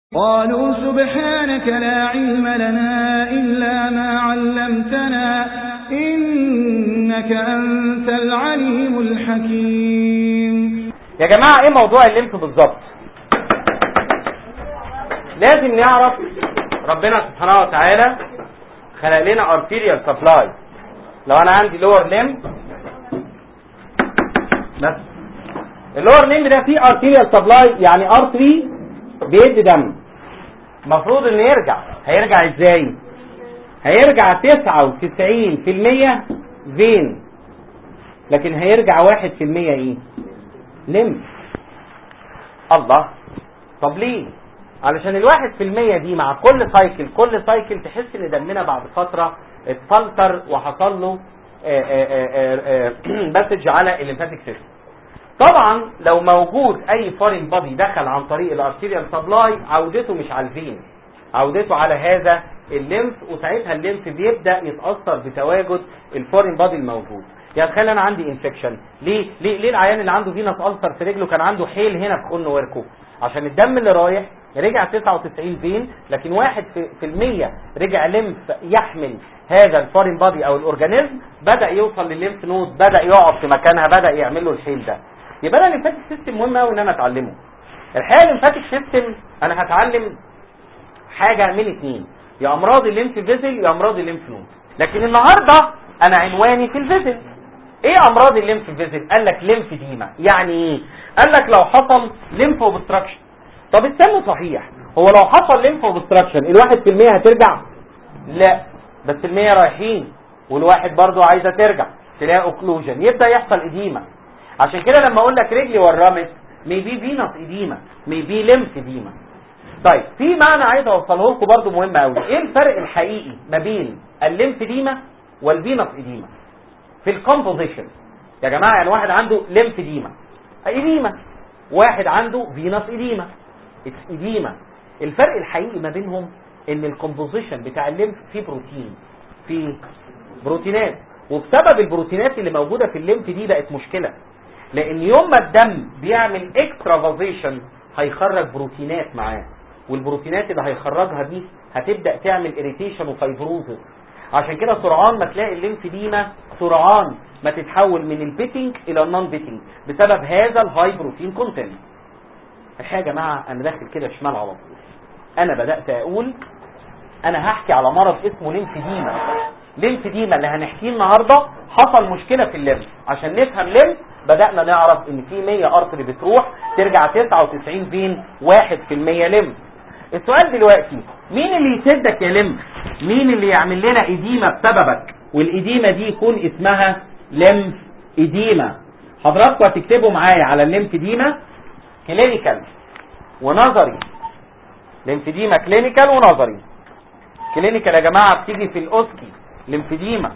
قالوا سبحانك لا علم لنا إلا ما علمتنا إنك أنت العليم الحكيم يا جماعة ايه موضوع الليمف بالظبط لازم نعرف ربنا سبحانه وتعالى خلق لنا arterial supply لو انا عندي lower limb بس اللور limb ده فيه arterial supply يعني artery بيدي دم المفروض انه يرجع هيرجع ازاي هيرجع 99% فين لكن هيرجع 1% ايه لمف الله طب ليه علشان الواحد في المية دي مع كل سايكل كل سايكل تحس ان دمنا بعد فترة اتفلتر وحصل له مسج على الليمفاتيك سيستم طبعا لو موجود اي فورين بادي دخل عن طريق الارتيريال سبلاي عودته مش على الفين عودته على هذا الليمف وساعتها الليمف بيبدا يتاثر بتواجد الفورين بادي الموجود يعني تخيل انا عندي انفكشن ليه ليه ليه العيان اللي عنده فينس ألسر في رجله كان عنده حيل هنا في خن وركه عشان الدم اللي رايح رجع 99 فين لكن واحد في, في المية رجع لمف يحمل هذا الفورين بادي او الاورجانيزم بدا يوصل للليمف نود بدا يقعد في مكانها بدا يعمل له الحيل ده يبقى انا الليمفاتيك سيستم مهم قوي ان انا اتعلمه الحقيقه الليمفاتيك سيستم انا هتعلم حاجه من اتنين يا امراض الليمف فيزل يا امراض الليمف نود لكن النهارده انا عنواني في الفيزل ايه امراض الليمف فيزل قال لك ليمف ديما يعني ايه قال لك لو حصل ليمف اوبستراكشن طب استنوا صحيح هو لو حصل ليمف اوبستراكشن الواحد في المية هترجع لا بس المية رايحين والواحد برضو عايزة ترجع تلاقي اوكلوجن يبدأ يحصل اديمة عشان كده لما اقول لك رجلي ورمت ميبي فينس اديمة ميبي ليمف اديمة طيب في معنى عايز اوصله لكم برضو مهم قوي ايه الفرق الحقيقي ما بين الليمف ديما والفينس اديمة في الكومبوزيشن يا جماعة يعني واحد عنده ليمف ديما اديمة واحد عنده فينس اديمة اديمة الفرق الحقيقي ما بينهم ان الكومبوزيشن بتاع الليمف فيه بروتين فيه بروتينات وبسبب البروتينات اللي موجودة في الليمف دي بقت مشكلة لان يوم ما الدم بيعمل اكسترافازيشن هيخرج بروتينات معاه والبروتينات اللي هيخرجها دي هتبدأ تعمل اريتيشن وفايبروزس عشان كده سرعان ما تلاقي الليمف ديما سرعان ما تتحول من البيتنج الى النون بيتنج بسبب هذا الهاي بروتين كونتنت الحقيقه يا جماعه انا داخل كده شمال على طول انا بدات اقول انا هحكي على مرض اسمه ليمفديما ليمفديما اللي هنحكيه النهارده حصل مشكله في الليمف عشان نفهم ليمف بدانا نعرف ان في 100 ارتري بتروح ترجع 99 فين 1% ليمف السؤال دلوقتي مين اللي يسدك يا ليمف مين اللي يعمل لنا اديمه بسببك والاديمه دي يكون اسمها ليمف اديمه حضراتكم هتكتبوا معايا على الليمفديما كلينيكال ونظري ليمفديما كلينيكال ونظري كلينيكال يا جماعه بتيجي في الاوسكي ليمفديما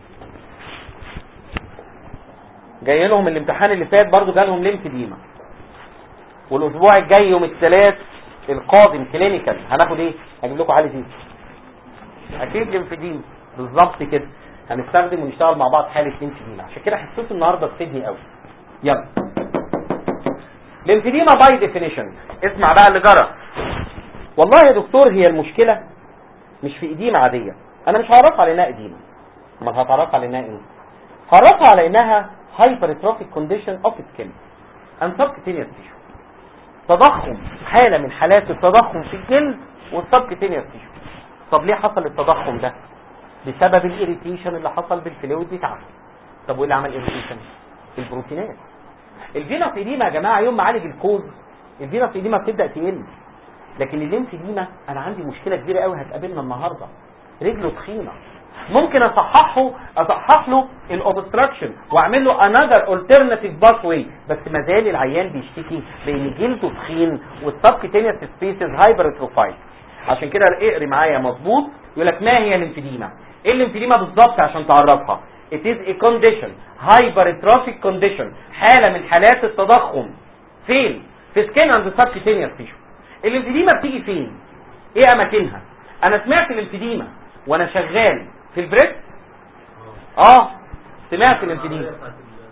جاي لهم الامتحان اللي فات برضو جالهم ليمفديما والاسبوع الجاي يوم الثلاث القادم كلينيكال هناخد ايه هجيب لكم حاله ايه اكيد ليمفديما بالظبط كده هنستخدم ونشتغل مع بعض حاله ليمفديما عشان كده حسيت النهارده تفيدني قوي يلا ليمفديما باي ديفينيشن اسمع بقى اللي جرى والله يا دكتور هي المشكلة مش في اديمة عادية انا مش هعرفها على انها اديمة امال هتعرفها على انها ايه هعرفها على انها hypertrophic condition of skin and subcutaneous tissue تضخم حالة من حالات التضخم في الجلد والسبكتينيوس تيشو طب ليه حصل التضخم ده بسبب الاريتيشن اللي حصل بالفلويد بتاعها طب وايه اللي عمل اريتيشن البروتينات الفينس ايديما يا جماعه يوم ما عالج الكوز الفينس ايديما بتبدا تقل لكن الليمف ايديما انا عندي مشكله كبيره قوي هتقابلنا النهارده رجله تخينه ممكن اصححه اصحح له الاوبستراكشن واعمل له انذر الترناتيف باثوي بس ما زال العيان بيشتكي لان جلده تخين والسبكتينيوس سبيسز هايبرتروفايد عشان كده اقري معايا مظبوط يقول لك ما هي الليمفديما ايه الليمفديما بالظبط عشان تعرفها it is a condition hypertrophic condition حالة من حالات التضخم فين في سكين عند subcutaneous tissue الليمفديما بتيجي فين ايه اماكنها انا سمعت الليمفديما وانا شغال في البريست اه سمعت الليمفديما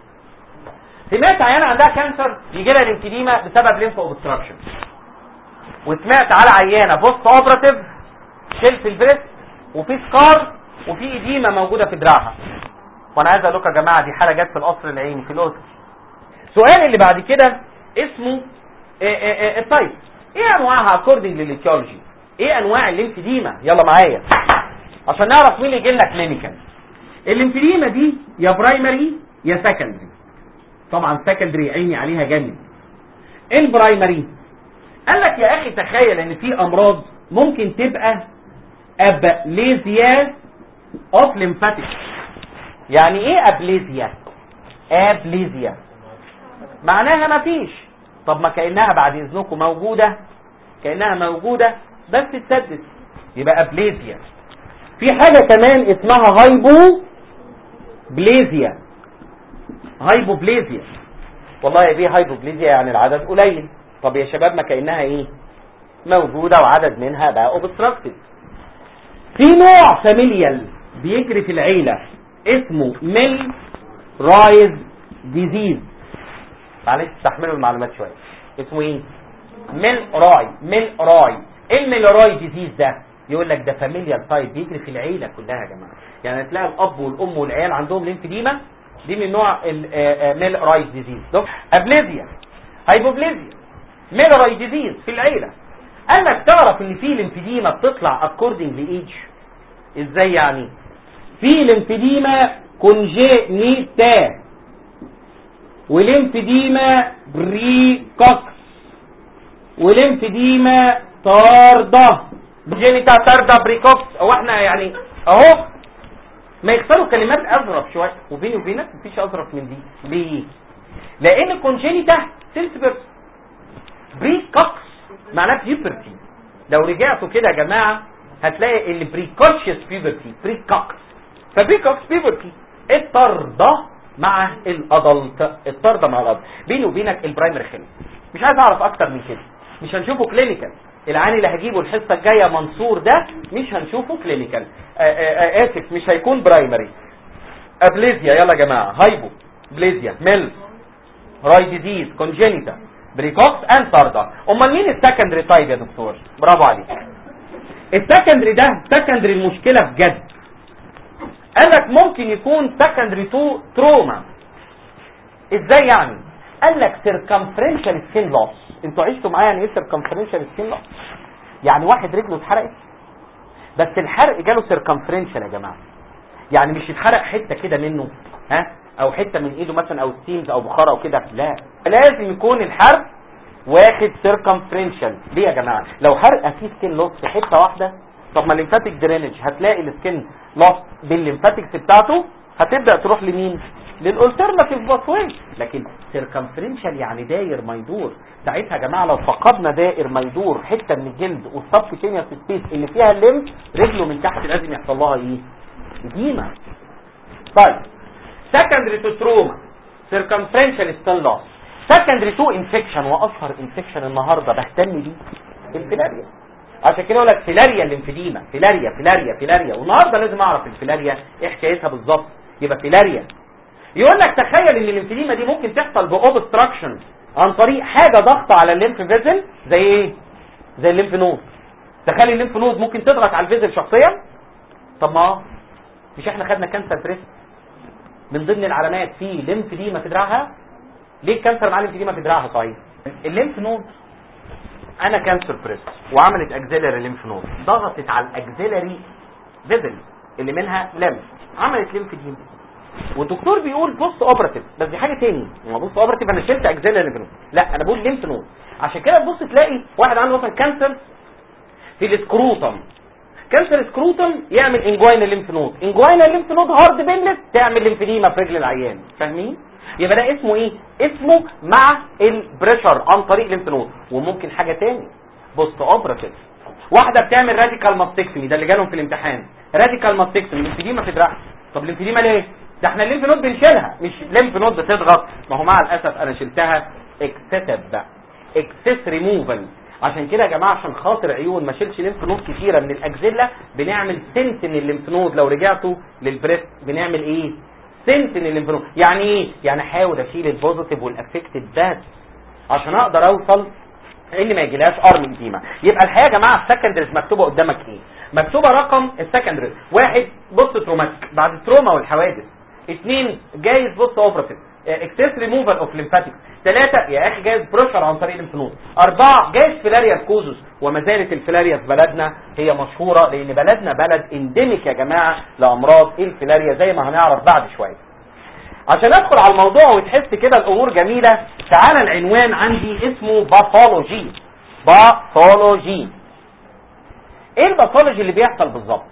سمعت عيانه عندها كانسر يجي لها ليمفديما بسبب ليمف اوبستراكشن وسمعت على عيانه بوست اوبراتيف شيل في البريست وفي سكار وفي اديمه موجوده في دراعها وانا عايز اقول لكم يا جماعه دي حاله جت في القصر العيني في الاوتو السؤال اللي بعد كده اسمه التايب ايه انواعها اكوردنج للاتيولوجي ايه انواع الليمفيديما يلا معايا عشان نعرف مين اللي يجي لنا كلينيكال الليمفيديما دي يا برايمري يا سكندري طبعا سكندري عيني عليها جامد البرايمري قال لك يا اخي تخيل ان في امراض ممكن تبقى ابليزيا اوف ليمفاتيك يعني ايه ابليزيا ابليزيا معناها مفيش طب ما كانها بعد اذنكم موجوده كانها موجوده بس اتسدت يبقى ابليزيا في حاجه كمان اسمها هايبو بليزيا هايبو بليزيا والله يا بيه هايبو بليزيا يعني العدد قليل طب يا شباب ما كانها ايه موجوده وعدد منها بقى اوبستراكتيف في نوع فاميليال بيجري في العيله اسمه ميل رايز ديزيز معلش استحملوا المعلومات شويه اسمه ايه ميل راي ميل راي ايه الميل راي ديزيز ده يقول لك ده فاميليال تايب بيجري في العيله كلها يا جماعه يعني تلاقي الاب والام والعيال عندهم ليمفيديما دي من نوع الميل راي ديزيز ابليزيا هايبوبليزيا ميل راي ديزيز في العيله قال لك تعرف ان في ليمفيديما بتطلع اكوردنج لايج ازاي يعني في ليمفيديما كونجينيتا وليمفيديما بريكوكس وليمفيديما طاردة جينيتا طاردة بريكوكس هو احنا يعني اهو ما يختاروا كلمات اظرف شويه وبيني وبينك مفيش اظرف من دي ليه لان كونجينيتا سيلسبر بريكوكس معناه بيوبرتي لو رجعتوا كده يا جماعه هتلاقي اللي بريكوشيس بيوبرتي بريكوكس فبريكوكس بيوبرتي الطرده مع الادلت الطرده مع الادلت بيني وبينك البرايمري خلص مش عايز اعرف اكتر من كده مش هنشوفه كلينيكال العين اللي هجيبه الحصه الجايه منصور ده مش هنشوفه كلينيكال اسف مش هيكون برايمري ابليزيا يلا يا جماعه هايبو بليزيا ميل راي ديزيز كونجينيتا بريكوكس اند طارده امال مين السكندري تايب يا دكتور برافو عليك السكندري ده سكندري المشكله بجد قال لك ممكن يكون سكندري تو تروما ازاي يعني قال لك سيركمفرنشال سكين لوس انتوا عشتوا معايا يعني ايه سيركمفرنشال سكين لوس يعني واحد رجله اتحرقت بس الحرق جاله سيركمفرنشال يا جماعه يعني مش اتحرق حته كده منه ها او حته من ايده مثلا او ستيمز او بخار او كده لا لازم يكون الحرق واخد سيركمفرنشال ليه يا جماعه لو حرقه فيه سكين لوس في حته واحده طب ما الليمفاتيك درينج هتلاقي السكين لوس بالليمفاتيكس بتاعته هتبدا تروح لمين للالترناتيف باثوي لكن سيركمفرنشال يعني داير ما يدور ساعتها يا جماعه لو فقدنا دائر ما يدور حته من الجلد والسبكتينيوس سبيس اللي فيها الليمف رجله من تحت لازم يحصل لها ايه اديمه طيب سكندري تو تروما سيركمفرنشال ستان لوس سكندري تو انفكشن واشهر انفكشن النهارده بهتم بيه الفيلاريا عشان كده يقول لك فيلاريا الليمفيديما فيلاريا فيلاريا فيلاريا والنهارده لازم اعرف الفيلاريا ايه حكايتها بالظبط يبقى فيلاريا يقول لك تخيل ان الليمفيديما دي ممكن تحصل باوبستراكشن عن طريق حاجه ضغط على الليمف فيزل زي ايه زي الليمف نود تخيل الليمف نود ممكن تضغط على الفيزل شخصيا طب ما مش احنا خدنا كانسر بريست من ضمن العلامات في ليمفيديما في دراعها ليه الكانسر مع ليمفيديما في دراعها صحيح الليمف نود انا كانسر بريست وعملت اكزيلري ليمف نود ضغطت على الاكزيلري فيزل اللي منها ليمف عملت ليمفيديما والدكتور بيقول بص اوبراتيف بس دي حاجه تاني ما بص اوبراتيف انا شلت اكزيلري ليمف نود لا انا بقول ليمف نود عشان كده تبص تلاقي واحد عنده مثلا كانسر في السكروتم كانسر سكروتم يعمل انجوينا ليمف نود انجوينا ليمف نود هارد بيلت تعمل ليمفيديما في رجل العيان فاهمين يبقى ده اسمه ايه اسمه مع البريشر عن طريق الليمف نود وممكن حاجه تاني بوست اوبراتيف واحده بتعمل راديكال ماستكتومي ده اللي جالهم في الامتحان راديكال ماستكتومي ليمفيديما في دراعها طب ليمفيديما ليه ده احنا الليمف نود بنشيلها مش ليمف نود بتضغط ما هو مع الاسف انا شلتها اكسسيف بقى اكسس ريموفال عشان كده يا جماعه عشان خاطر عيون ما شيلش ليمف نود كتيره من الاكزيلا بنعمل سنتن الليمف نود لو رجعتوا للبريست بنعمل ايه سنتن الليمف نود يعني ايه يعني احاول اشيل البوزيتيف والافكتد بس عشان اقدر اوصل ان ما يجيلهاش ارم ايديما يبقى الحقيقه يا جماعه السكندريز مكتوبه قدامك ايه مكتوبه رقم السكندريز واحد بص تروماتيك بعد التروما والحوادث اثنين جايز بص اوبراتيف اكسس ريموفال اوف ليمفاتيك ثلاثة يا اخي جايز بريشر عن طريق الليمف أربعة جايز فيلاريا كوزوس وما زالت الفيلاريا في بلدنا هي مشهورة لأن بلدنا بلد انديميك يا جماعة لأمراض الفيلاريا زي ما هنعرف بعد شوية عشان ادخل على الموضوع وتحس كده الامور جميلة تعالى العنوان عندي اسمه باثولوجي باثولوجي ايه الباثولوجي اللي بيحصل بالظبط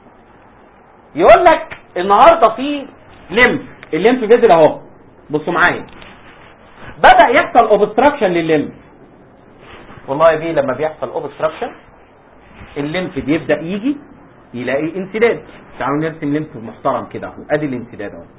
يقول لك النهارده في لمف الليمف فيزل اهو بصوا معايا بدا يحصل اوبستراكشن للليمف والله يا بيه لما بيحصل اوبستراكشن الليمف بيبدا يجي يلاقي انسداد تعالوا نرسم ليمف محترم كده اهو ادي الانسداد اهو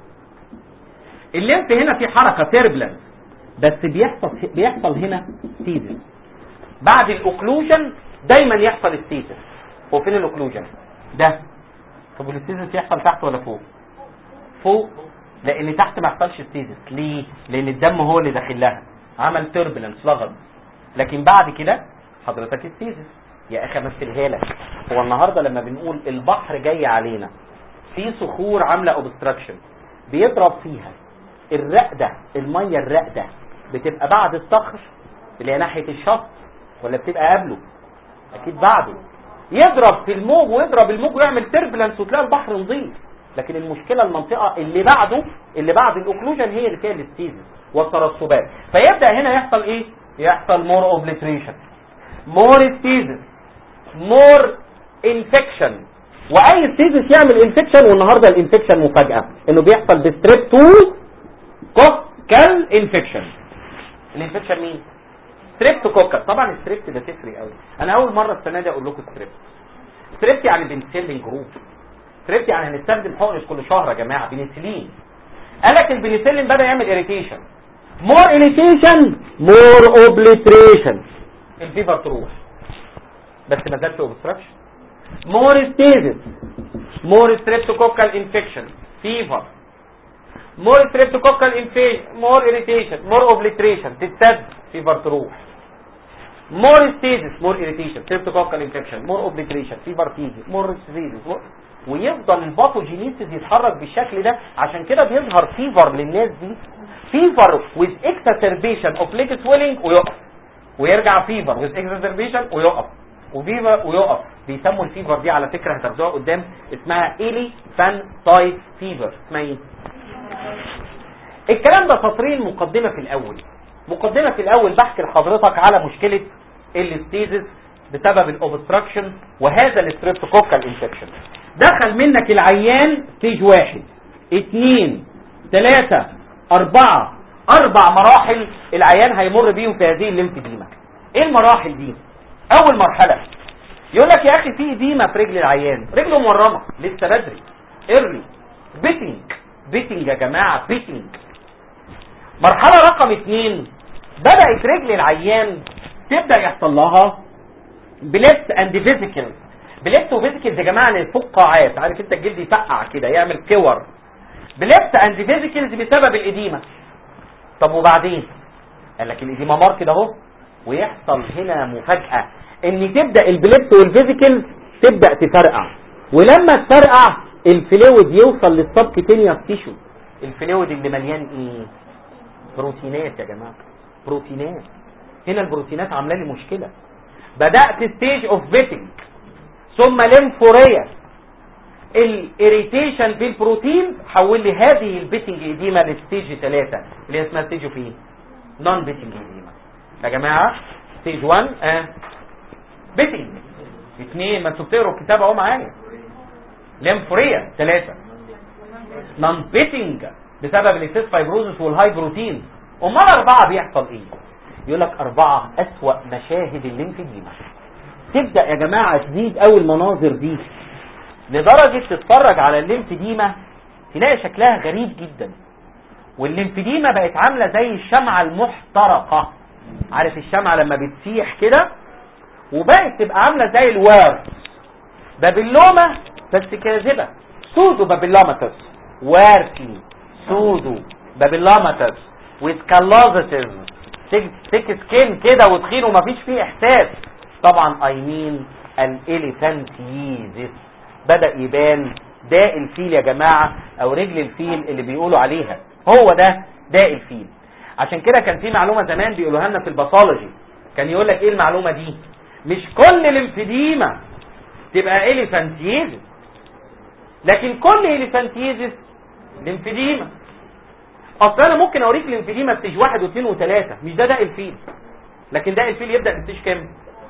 الليمف هنا في حركه تيربلنس بس بيحصل بيحصل هنا ستيزس بعد الاوكلوجن دايما يحصل ستيزس هو فين الاوكلوجن ده طب الستيزس يحصل تحت ولا فوق فوق لان تحت ما يحصلش ستيزس ليه لان الدم هو اللي داخل لها عمل تيربلنس لغط لكن بعد كده حضرتك ستيزس يا اخي امثلها لك هو النهارده لما بنقول البحر جاي علينا في صخور عامله اوبستراكشن بيضرب فيها الرقده الميه الرقده بتبقى بعد الصخر اللي هي ناحيه الشط ولا بتبقى قبله اكيد بعده يضرب في الموج ويضرب الموج ويعمل تربلنس وتلاقي البحر نظيف لكن المشكله المنطقه اللي بعده اللي بعد الاوكلوجن هي اللي فيها الستيزس والترسبات فيبدا هنا يحصل ايه يحصل مور اوبليتريشن مور ستيزس مور انفكشن واي ستيزس يعمل انفكشن والنهارده الانفكشن مفاجاه انه بيحصل بستريب 2 كوكال انفكشن الانفكشن مين ستريبت كوكال طبعا الستريبت ده تفرق قوي انا اول مره السنه دي اقول لكم ستريبت ستريبت يعني بنسلين جروب ستريبت يعني هنستخدم حقن كل شهر يا جماعه بنسلين قال لك البنسلين بدا يعمل اريتيشن مور اريتيشن مور اوبليتريشن الفيفر تروح بس ما زال في اوبستراكشن مور ستيزس مور ستريبتوكوكال انفكشن فيفر مور ستريبتوكوكال انفكشن مور اريتيشن مور اوبليتريشن تتسد فيفر تروح مور ستيزس مور اريتيشن ستريبتوكوكال انفكشن مور اوبليتريشن فيفر تيجي مور ستيزس ويفضل الباثوجينيسيس يتحرك بالشكل ده عشان كده بيظهر فيفر للناس دي فيفر with exacerbation of leg swelling ويقف ويرجع فيفر with exacerbation ويقف وفيفر ويقف بيسموا الفيفر دي على فكره هتاخدوها قدام اسمها ايلي فان تايب فيفر اسمها ايه الكلام ده سطرين مقدمه في الاول مقدمه في الاول بحكي لحضرتك على مشكله الاستيزس بسبب الاوبستراكشن وهذا الستريبتوكوكال انفكشن دخل منك العيان ستيج واحد اثنين ثلاثة اربعة اربع مراحل العيان هيمر بيهم في هذه الليمفديما ايه المراحل دي اول مرحلة يقول لك يا اخي في اديمة في رجل العيان رجله مورمة لسه بدري ايرلي بيتنج بيتنج يا جماعة بيتنج مرحلة رقم اثنين بدأت رجل العيان تبدأ يحصل لها بليفت اند فيزيكلز بليفت وفيزيكلز يا جماعه الفقاعات عارف انت الجلد يفقع كده يعمل كور بليفت اند فيزيكلز بسبب الاديمه طب وبعدين قال لك الاديمه ماركت اهو ويحصل هنا مفاجاه ان تبدا البليفت والفيزيكلز تبدا تفرقع ولما تفرقع الفلويد يوصل للسبكتينيوس تيشو الفلويد اللي مليان ايه بروتينات يا جماعه بروتينات هنا البروتينات عامله لي مشكله بدات ستيج اوف بيتنج ثم ليمفوريا الاريتيشن في البروتين حول لي هذه البيتنج ايديما لستيج 3 اللي هي اسمها ستيج في نون بيتنج ايديما يا جماعه ستيج 1 اه بيتنج اثنين ما انتوا بتقروا الكتاب اهو معايا ليمفوريا ثلاثه نون بيتنج بسبب الاكسس فايبروزس والهاي بروتين امال اربعه بيحصل ايه يقول لك اربعه اسوا مشاهد الليمفديما تبدا يا جماعه تزيد قوي المناظر دي لدرجه تتفرج على الليمفديما تلاقي شكلها غريب جدا والليمفديما بقت عامله زي الشمعه المحترقه عارف الشمعه لما بتسيح كده وبقت تبقى عامله زي الوار بابلوما بس كاذبه سودو بابلوماتس واركي سودو بابلوماتس وسكالوزيتيز تيك سكين كده وتخين ومفيش فيه احساس طبعا اي مين الاليفانتيزيس بدا يبان داء الفيل يا جماعه او رجل الفيل اللي بيقولوا عليها هو ده داء الفيل عشان كده كان في معلومه زمان بيقولوها لنا في الباثولوجي كان يقول لك ايه المعلومه دي مش كل الامفيديما تبقى اليفانتيزيس لكن كل اليفانتيزيس ليمفيديما اصل انا ممكن اوريك الانفيديما ستيج واحد واثنين وثلاثة مش ده داء الفيل لكن داء الفيل يبدأ بستيج كام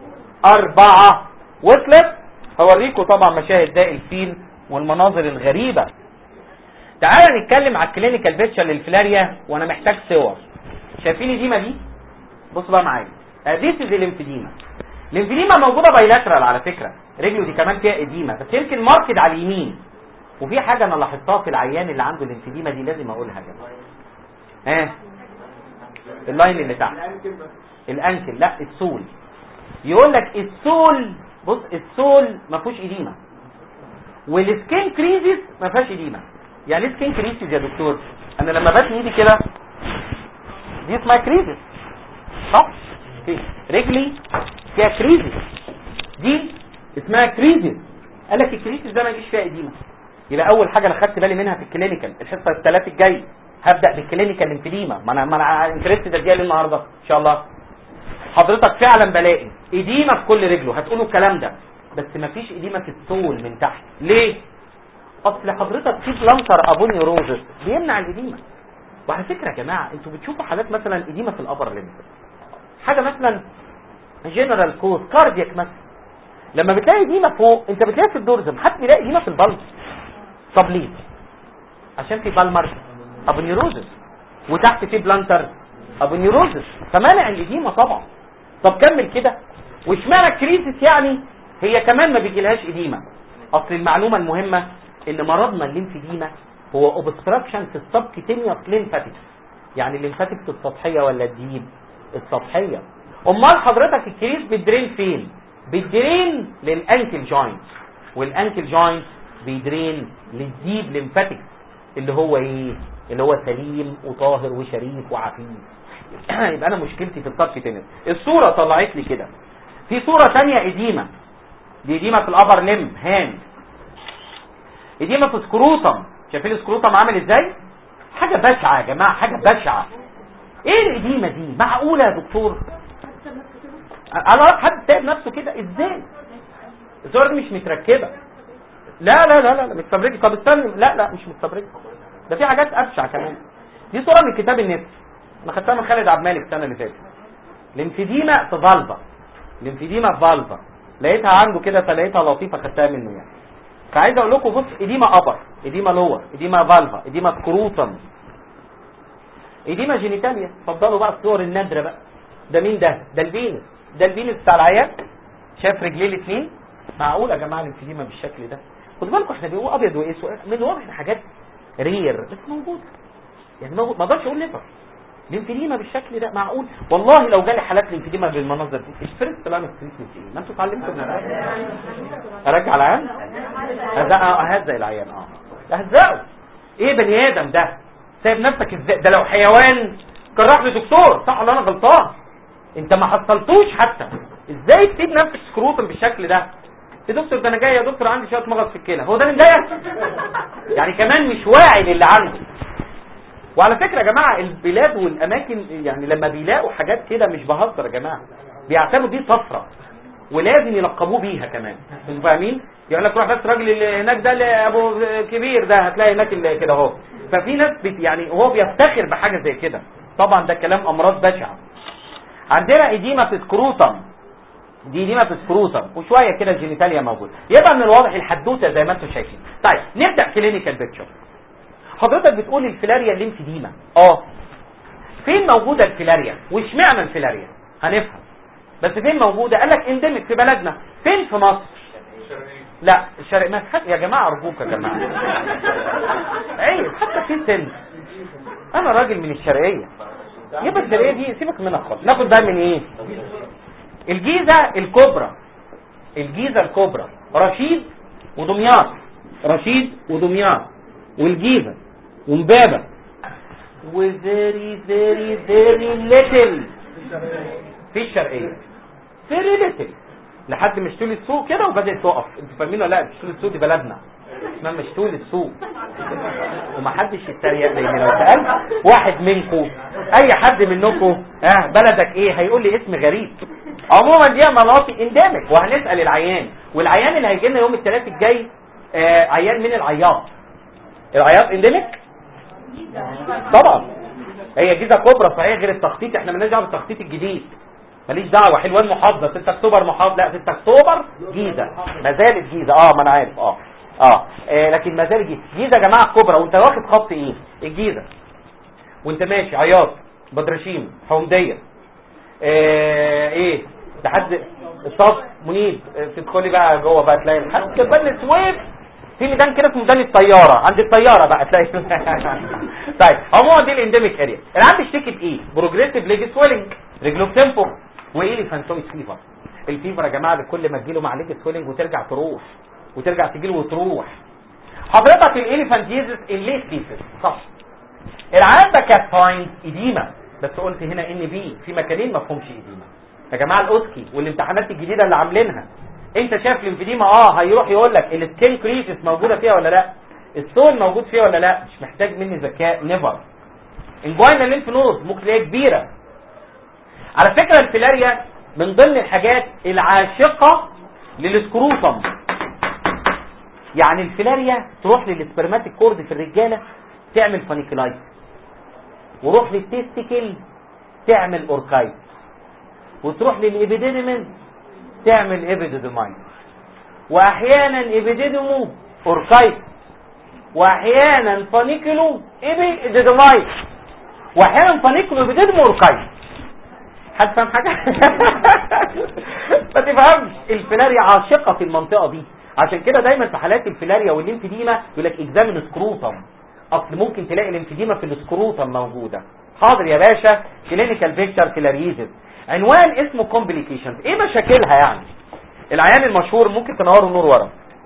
اربعة وصلت هوريكم طبعا مشاهد داء الفيل والمناظر الغريبة تعالى نتكلم على الكلينيكال بيكتشر للفلاريا وانا محتاج صور شايفين الديما دي بص بقى معايا اديس از الانفيديما الانفيديما موجوده بايلاترال على فكره رجله دي كمان فيها اديمه بس يمكن ماركد على اليمين وفي حاجه انا لاحظتها في العيان اللي عنده الانفيديما دي لازم اقولها يا جماعه ها آه. اللاين اللي تحت الانكل لا السول يقول لك السول بص السول ما فيهوش اديمه والسكين كريزيس ما فيهاش اديمه يعني ايه سكين كريزيس يا دكتور انا لما بتني ايدي كده دي اسمها كريزيس صح في رجلي فيها كريزيس دي اسمها كريزيس قال لك الكريزيس ده ما يجيش فيها اديمه يبقى اول حاجه انا خدت بالي منها في الكلينيكال الحصه الثلاث الجاي هبدا بالكلينيكال انفيديما ما انا ما انا انترست ده جاي النهارده ان شاء الله حضرتك فعلا بلاقي اديمه في كل رجله هتقولوا الكلام ده بس ما فيش اديمه في السول من تحت ليه اصل حضرتك في بلانتر ابونيوروزس بيمنع الاديمه وعلى فكره يا جماعه انتوا بتشوفوا حالات مثلا اديمه في الابر ليمب حاجه مثلا جنرال كوز كاردياك مثلا لما بتلاقي اديمه فوق انت بتلاقي في الدورزم حد بيلاقي اديمه في البلس طب ليه عشان في بالمر ابونيوروزس وتحت في بلانتر ابونيوروزس فمانع الاديمه طبعا طب كمل كده واشمعنى الكريزيس يعني هي كمان ما بيجيلهاش اديمه اصل المعلومه المهمه ان مرضنا الليمفيديما هو اوبستراكشن في السبكتينيوس ليمفاتيكس يعني الليمفاتيكس السطحيه ولا الديب السطحيه امال حضرتك الكريز بيدرين فين بيدرين للانكل جوينت والانكل جوينت بيدرين للديب ليمفاتيكس اللي هو ايه اللي هو سليم وطاهر وشريف وعفيف يبقى انا مشكلتي في السبكتينيوس الصوره طلعت لي كده في صوره ثانيه اديمه دي اديمه في الابر ليم هاند اديمه في سكروتم شايفين السكروتم عامل ازاي حاجه بشعه يا جماعه حاجه بشعه ايه الاديمه دي معقوله يا دكتور انا حد سايب نفسه كده ازاي الصوره دي مش متركبه لا لا لا لا متفبركه طب استنى لا لا مش متفبركه ده في حاجات ابشع كمان دي صوره من كتاب النفس انا خدتها من خالد عبد الملك السنه اللي فاتت الانفيديما في فالفا الانفيديما في فالفا لقيتها عنده كده فلقيتها لطيفه خدتها منه يعني فعايز اقول لكم بص اديما ابر اديما لور اديما فالفا اديما سكروتم اديما جينيتاليا اتفضلوا بقى الصور النادره بقى ده مين ده ده الفينس ده الفينس بتاع العيان شاف رجليه الاثنين معقول يا جماعه الانفيديما بالشكل ده خدوا بالكم احنا بنقول ابيض واسود من الواضح ان حاجات رير بس موجوده يعني موجود ما اقدرش اقول ليفر الانفيديما بالشكل ده معقول والله لو جالي حالات الانفيديما بالمناظر دي الفيرست لاين اوف تريتمنت ايه ما انتوا اتعلمتوا من ارجع العيان اهزق العيان اه اهزقه ايه بني ادم ده سايب نفسك ازاي ده لو حيوان كان راح لدكتور صح ولا انا غلطان انت ما حصلتوش حتى ازاي تسيب نفسك سكروتم بالشكل ده يا دكتور ده انا جاي يا دكتور عندي شويه مغص في الكلى هو ده اللي مضايقك يعني كمان مش واعي للي عنده وعلى فكره يا جماعه البلاد والاماكن يعني لما بيلاقوا حاجات كده مش بهزر يا جماعه بيعتبروا دي طفره ولازم يلقبوه بيها كمان انتوا فاهمين يقول لك روح بس الراجل اللي هناك ده اللي ابو كبير ده هتلاقي هناك اللي كده اهو ففي ناس بت يعني هو بيفتخر بحاجه زي كده طبعا ده كلام امراض بشعه عندنا اديمه في سكروتم دي اديمه في سكروتم وشويه كده الجينيتاليا موجود يبقى من الواضح الحدوته زي ما انتم شايفين طيب نبدا كلينيكال بيكتشر حضرتك بتقول الفيلاريا الليمفيديما اه فين موجوده الفيلاريا واشمعنى الفيلاريا هنفهم بس فين موجوده قال لك اندمج في بلدنا فين في مصر لا الشرق ما حد يا جماعه ارجوك يا جماعه عيب حتى في سن انا راجل من الشرقيه يبقى الشرقيه دي سيبك منها خالص ناخد بقى من ايه الجيزه الكبرى الجيزه الكبرى رشيد ودمياط رشيد ودمياط والجيزه ومبابه وفيري فيري فيري ليتل في الشرقيه في ريليتيف لحد مشتول السوق كده وبدات تقف انتوا فاهمين ولا لا مشتول السوق دي بلدنا اسمها مشتول السوق ومحدش يتريق لان لو سالت واحد منكم اي حد منكم اه بلدك ايه هيقول لي اسم غريب عموما دي مناطق اندمج وهنسال العيان والعيان اللي هيجي لنا يوم الثلاث الجاي آه عيان من العياط العياط اندمج طبعا هي جيزه كبرى صحيح غير التخطيط احنا مالناش دعوه بالتخطيط الجديد ماليش دعوه حلوان محافظه 6 اكتوبر محافظه لا 6 اكتوبر جيزه ما زالت جيزه اه ما انا عارف اه اه, آه لكن ما زالت جيزه جيزه يا جماعه كبرى وانت واخد خط ايه الجيزه وانت ماشي عياط بدرشيم حومديه آه ايه لحد الصف منيب آه، تدخلي بقى جوه بقى تلاقي لحد بل سويف في ميدان كده اسمه ميدان الطياره عند الطياره بقى تلاقي طيب عموما دي الانديميك اريا العيان بيشتكي بايه بروجريسيف ليج سويلنج رجله بتنفخ وايه اللي فانتوميك فيفر الفيفر يا جماعه اللي كل ما تجيله مع ليج سويلنج وترجع تروح وترجع تجيله وتروح حضرتك الاليفانت ديزيز الليت كيسز صح العيان ده كانت فاين اديما بس قلت هنا ان بي في مكانين ما فيهمش اديما يا جماعه الاوسكي والامتحانات الجديده اللي عاملينها انت شايف الانفيديما اه هيروح يقول لك السكين كريسس موجوده فيها ولا لا السول موجود فيها ولا لا مش محتاج مني ذكاء نيفر انجوينا الليمف نود ممكن تلاقيها كبيره على فكره الفيلاريا من ضمن الحاجات العاشقه للسكروتم يعني الفيلاريا تروح للسبرماتيك كورد في الرجاله تعمل فانيكلايت وروح للتستيكل تعمل اوركايت وتروح للابيديدمن تعمل ابيديدمايت واحيانا ابيديدمو اوركايت واحيانا فانيكلو ابيديدمايت واحيانا فانيكلو ابيديدمو اوركايت حد فاهم حاجه ما تفهمش الفيلاريا عاشقه في المنطقه دي عشان كده دايما في حالات الفيلاريا والليمفيديما يقول لك اكزامن سكروتم اصل ممكن تلاقي الانفيديما في السكروتم موجوده حاضر يا باشا كلينيكال بيكتشر فيلاريزز عنوان اسمه كومبليكيشنز ايه مشاكلها يعني العيان المشهور ممكن تنوروا النور ورا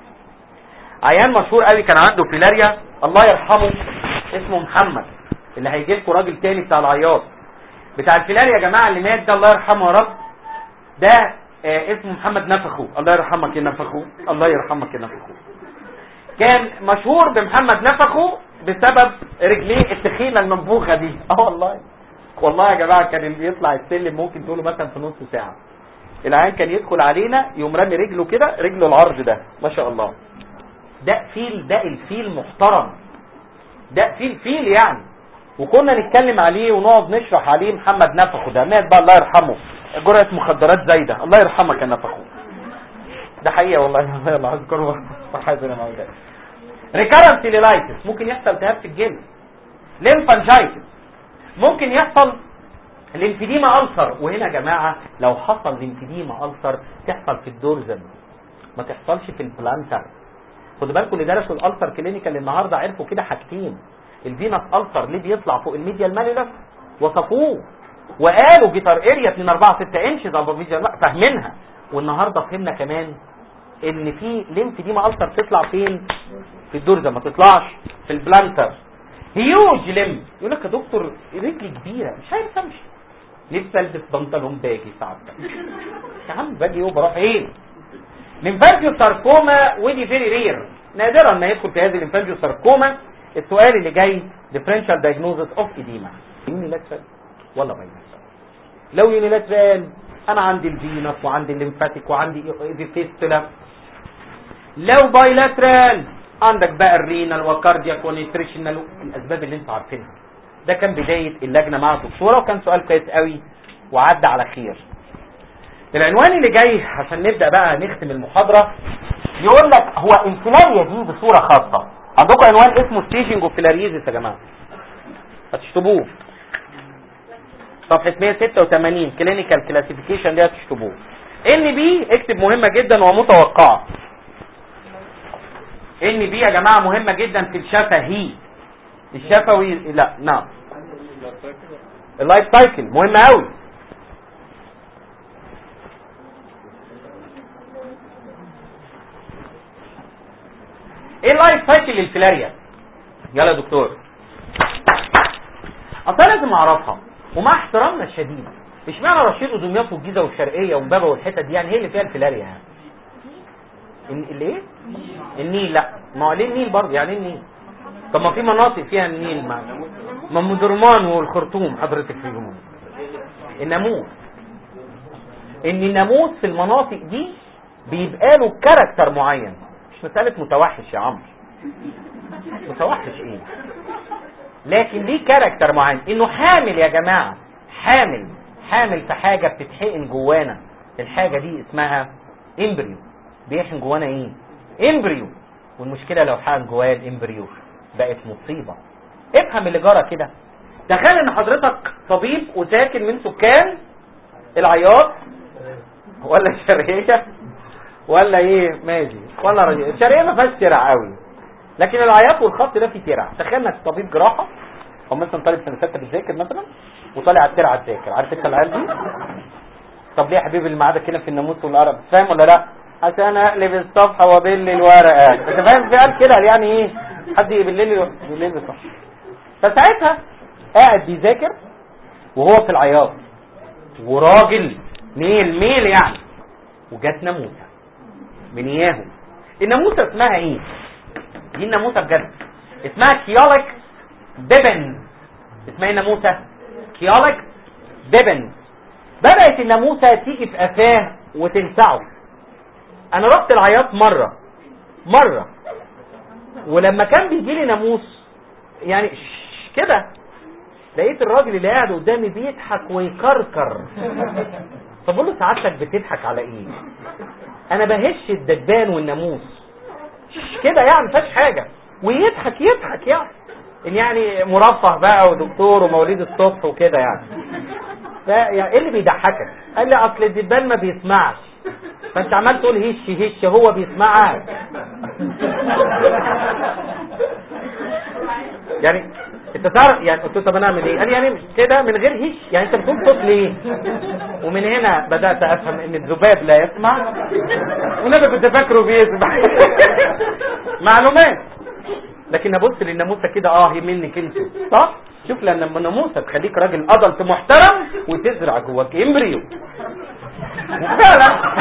عيان مشهور قوي كان عنده فيلاريا الله يرحمه اسمه محمد اللي هيجي لكم راجل تاني بتاع العياط بتاع الفيلاريا يا جماعه اللي مات ده الله يرحمه يا رب ده آه اسمه محمد نفخو الله يرحمك يا نفخو الله يرحمك يا نفخو كان مشهور بمحمد نفخو بسبب رجليه التخينه المنفوخه دي اه والله والله يا جماعه كان اللي بيطلع السلم ممكن تقوله مثلا في نص ساعه العيان كان يدخل علينا يقوم رامي رجله كده رجله العرض ده ما شاء الله ده فيل ده الفيل محترم ده فيل فيل يعني وكنا نتكلم عليه ونقعد نشرح عليه محمد نفخه ده مات بقى الله يرحمه جرعه مخدرات زايده الله يرحمك يا نفخه ده حقيقه والله يلا اذكره وحازنا مع ذلك ريكارنت ليلايتس ممكن يحصل التهاب في الجلد ليمفانجايتس ممكن يحصل ليمفيديما ألسر وهنا يا جماعة لو حصل ليمفيديما ألسر تحصل في الدورزن ما تحصلش في البلانتر خدوا بالكم اللي درسوا الألسر كلينيكال النهارده عرفوا كده حاجتين الفينس ألسر ليه بيطلع فوق الميديا المانيولس وصفوه وقالوا جيتار اريا 2 4 6 انشز ابو ميديا فاهمينها والنهارده فهمنا كمان ان في ليمفيديما ألسر تطلع فين في الدورزن ما تطلعش في البلانتر هيوج لم يقول لك يا دكتور رجلي كبيره مش عارف امشي نفسي البس بنطلون باجي ساعات يا عم باجي ايه بروح ايه ليمفانجيو ساركوما ودي فيري رير نادرا ما يدخل في هذه الليمفانجيو ساركوما السؤال اللي جاي differential diagnosis of edema يونيلاترال ولا بايلاترال لو يونيلاترال انا عندي الفينس وعندي الليمفاتيك وعندي ايفيفيستولا لو بايلاترال عندك بقى الرينال وكاردياك ونيتريشنال الاسباب اللي انتوا عارفينها ده كان بدايه اللجنه مع الدكتوره وكان سؤال كويس قوي وعدى على خير العنوان اللي جاي عشان نبدا بقى نختم المحاضره يقول لك هو الفيلاريا دي بصوره خاصه عندكم عنوان اسمه ستيجنج اوف فيلاريزيس يا جماعه هتشطبوه صفحه 186 كلينيكال كلاسيفيكيشن دي هتشطبوه ان بي اكتب مهمه جدا ومتوقعه ان بي يا جماعه مهمه جدا في الشفهي الشفوي لا نعم اللايف سايكل مهمه قوي ايه اللايف سايكل للفيلاريا يلا يا دكتور اصل لازم اعرفها ومع احترامنا الشديد مش معنى رشيد ودمياط والجيزه والشرقيه ومبابه والحتت دي يعني هي اللي فيها الفلاريا يعني إن- الايه النيل لا ما هو ليه النيل برضه يعني ايه النيل طب ما في مناطق فيها النيل ما ما ام درمان والخرطوم حضرتك فيهم الناموس ان الناموس في المناطق دي بيبقى له كاركتر معين مش مساله متوحش يا عمرو متوحش ايه لكن ليه كاركتر معين انه حامل يا جماعه حامل حامل في حاجه بتتحقن جوانا الحاجه دي اسمها امبريو بيحقن جوانا ايه امبريو والمشكله لو حقن جوايا الامبريو بقت مصيبه افهم اللي جرى كده تخيل ان حضرتك طبيب وساكن من سكان العياط ولا الشرقيه ولا ايه ماشي ولا رجل الشرقيه ما فيهاش ترع قوي لكن العياط والخط ده فيه ترع تخيل انك طبيب جراحه او مثلا طالب سنه سته بتذاكر مثلا وطالع على الترعه تذاكر عارف انت العيال دي طب ليه يا حبيبي الميعاد كده في الناموس والقرب فاهم ولا لا عشان اقلب الصفحه وابل الورقه انت فاهم في قال كده يعني ايه حد بالليل بالليل بالصفحه فساعتها قاعد بيذاكر وهو في العياط وراجل ميل ميل يعني وجات ناموسه من اياهم الناموسه اسمها ايه دي الناموسه بجد اسمها كيولك بيبن اسمها ايه الناموسه كيولك بيبن بدات الناموسه تيجي في قفاه وتلسعه انا رحت العياط مره مره ولما كان بيجي لي ناموس يعني ش- كده لقيت الراجل اللي قاعد قدامي بيضحك ويكركر فبقول له سعادتك بتضحك على ايه انا بهش الدبان والناموس ش- كده يعني مفيهاش حاجه ويضحك يضحك يعني إن يعني مرفه بقى ودكتور ومواليد الصبح وكده يعني ف- يعني ايه اللي بيضحكك قال لي اصل الدبان ما بيسمعش فانت عمال تقول هش هش هو بيسمعك يعني انت تعرف يعني قلت له طب انا اعمل ايه؟ قال لي يعني كده من غير هش يعني انت بتقول صوت ليه؟ ومن هنا بدات افهم ان الذباب لا يسمع وانا كنت فاكره بيسمع معلومات لكن ابص للناموسه كده اه هي منك انت صح؟ شوف لما الناموسه تخليك راجل ادلت محترم وتزرع جواك امبريو وفعلا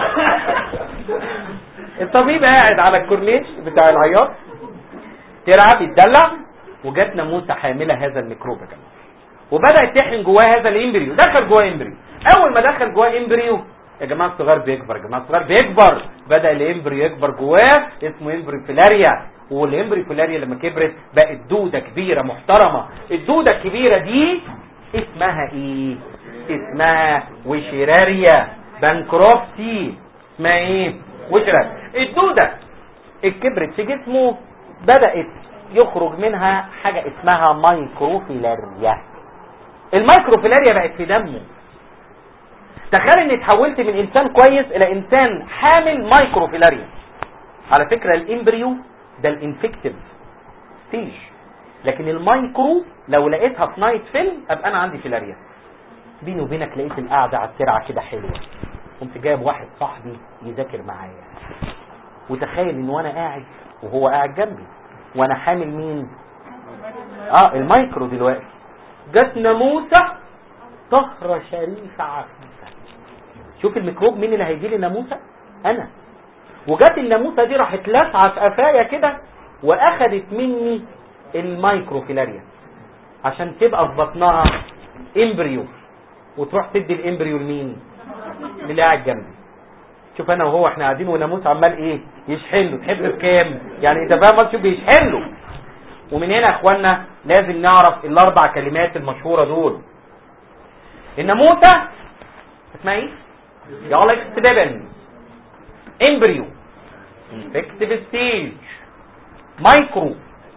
الطبيب قاعد على الكورنيش بتاع العياط ترعى بيتدلع وجات ناموسه حامله هذا الميكروب يا جماعه وبدات تحقن جواه هذا الامبريو دخل جواه امبريو اول ما دخل جواه امبريو يا جماعه الصغير بيكبر يا جماعه الصغير بيكبر بدا الامبريو يكبر جواه اسمه امبريو فيلاريا والامبريو فيلاريا لما كبرت بقت دوده كبيره محترمه الدوده الكبيره دي اسمها ايه اسمها وشراريا بانكروفتي اسمها ايه وشراريا الدوده الكبرت في جسمه بدات يخرج منها حاجه اسمها مايكروفيلاريا المايكروفيلاريا بقت في دمه تخيل اني اتحولت من انسان كويس الى انسان حامل مايكروفيلاريا على فكره الامبريو ده الانفكتيف ستيج لكن المايكرو لو لقيتها في نايت فيلم ابقى انا عندي فيلاريا بيني وبينك لقيت القعده على الترعه كده حلوه قمت جايب واحد صاحبي يذاكر معايا وتخيل ان وانا قاعد وهو قاعد جنبي وانا حامل مين اه المايكرو دلوقتي جت ناموسه طهره شريفه عفيفه شوف الميكروب مين اللي هيجي لي ناموسه انا وجت الناموسه دي راحت لاسعه في قفايا كده واخدت مني المايكروفيلاريا عشان تبقى في بطنها امبريو وتروح تدي الامبريو لمين اللي قاعد جنبي شوف انا وهو احنا قاعدين وناموس عمال ايه يشحن له تحب بكام يعني انت فاهم شوف بيشحن له ومن هنا يا اخوانا لازم نعرف الاربع كلمات المشهوره دول الناموسه اسمها ايه يالكس بيبن امبريو انفكتيف ستيج مايكرو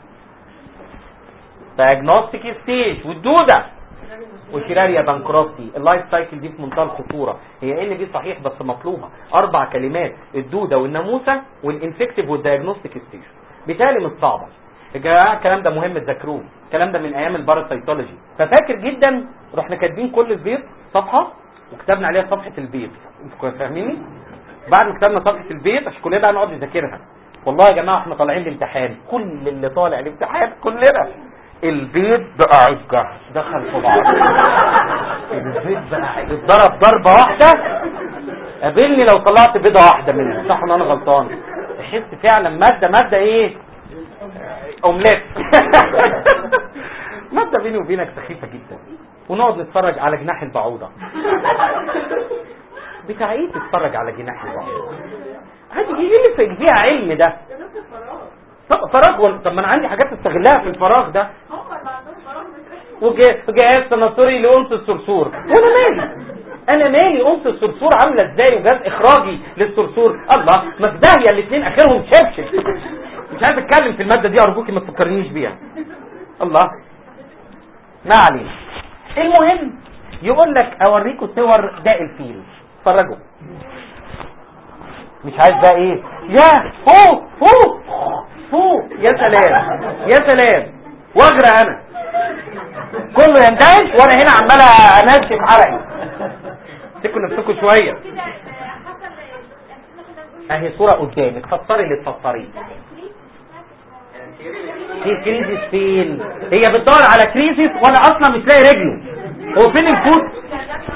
دايجنوستيك ستيج والدوده وشراريا بانكروفتي اللايف سايكل دي في منتهى الخطوره هي ان دي صحيح بس مطلوبه اربع كلمات الدوده والناموسه والانفكتيف والدايجنوستيك ستيج بالتالي مش صعبه يا جماعه الكلام ده مهم تذاكروه الكلام ده من ايام الباراسيتولوجي ففاكر جدا رحنا كاتبين كل البيض صفحه وكتبنا عليها صفحه البيض انتوا كنتوا فاهميني بعد ما كتبنا صفحه البيض عشان كلنا بقى نقعد نذاكرها والله يا جماعه احنا طالعين الامتحان كل اللي طالع الامتحان كلنا البيض بقى عجة دخل في بعض البيض بقى اتضرب ضربة واحدة قابلني لو طلعت بيضة واحدة منها صح ولا انا غلطان تحس فعلا مادة مادة ايه اومليت مادة بيني وبينك سخيفة جدا ونقعد نتفرج على جناح البعوضة بتاع ايه تتفرج على جناح البعوضة هذه ايه اللي في- فيها علم ده طب فراغ ولا- طب ما انا عندي حاجات استغلها في الفراغ ده وجا- وجهاز تناصري لأنثى الصرصور وانا مالي انا مالي أنثى الصرصور عامله ازاي وجهاز اخراجي للصرصور الله ما في داهيه الاثنين اخرهم شبشب مش عايز اتكلم في الماده دي ارجوكي ما تفكرنيش بيها الله ما علينا المهم يقول لك اوريكم صور داء الفيل اتفرجوا مش عايز بقى ايه يا فوق فوق فوق يا سلام يا سلام واجرى انا كله ينتهش وانا هنا عمال انشف حرقي امسكوا نفسكم شويه اهي صوره قدامك فسري اللي تفسريه في كريزيس فين هي بتدور على كريزيس وانا اصلا مش لاقي رجله هو فين الفوت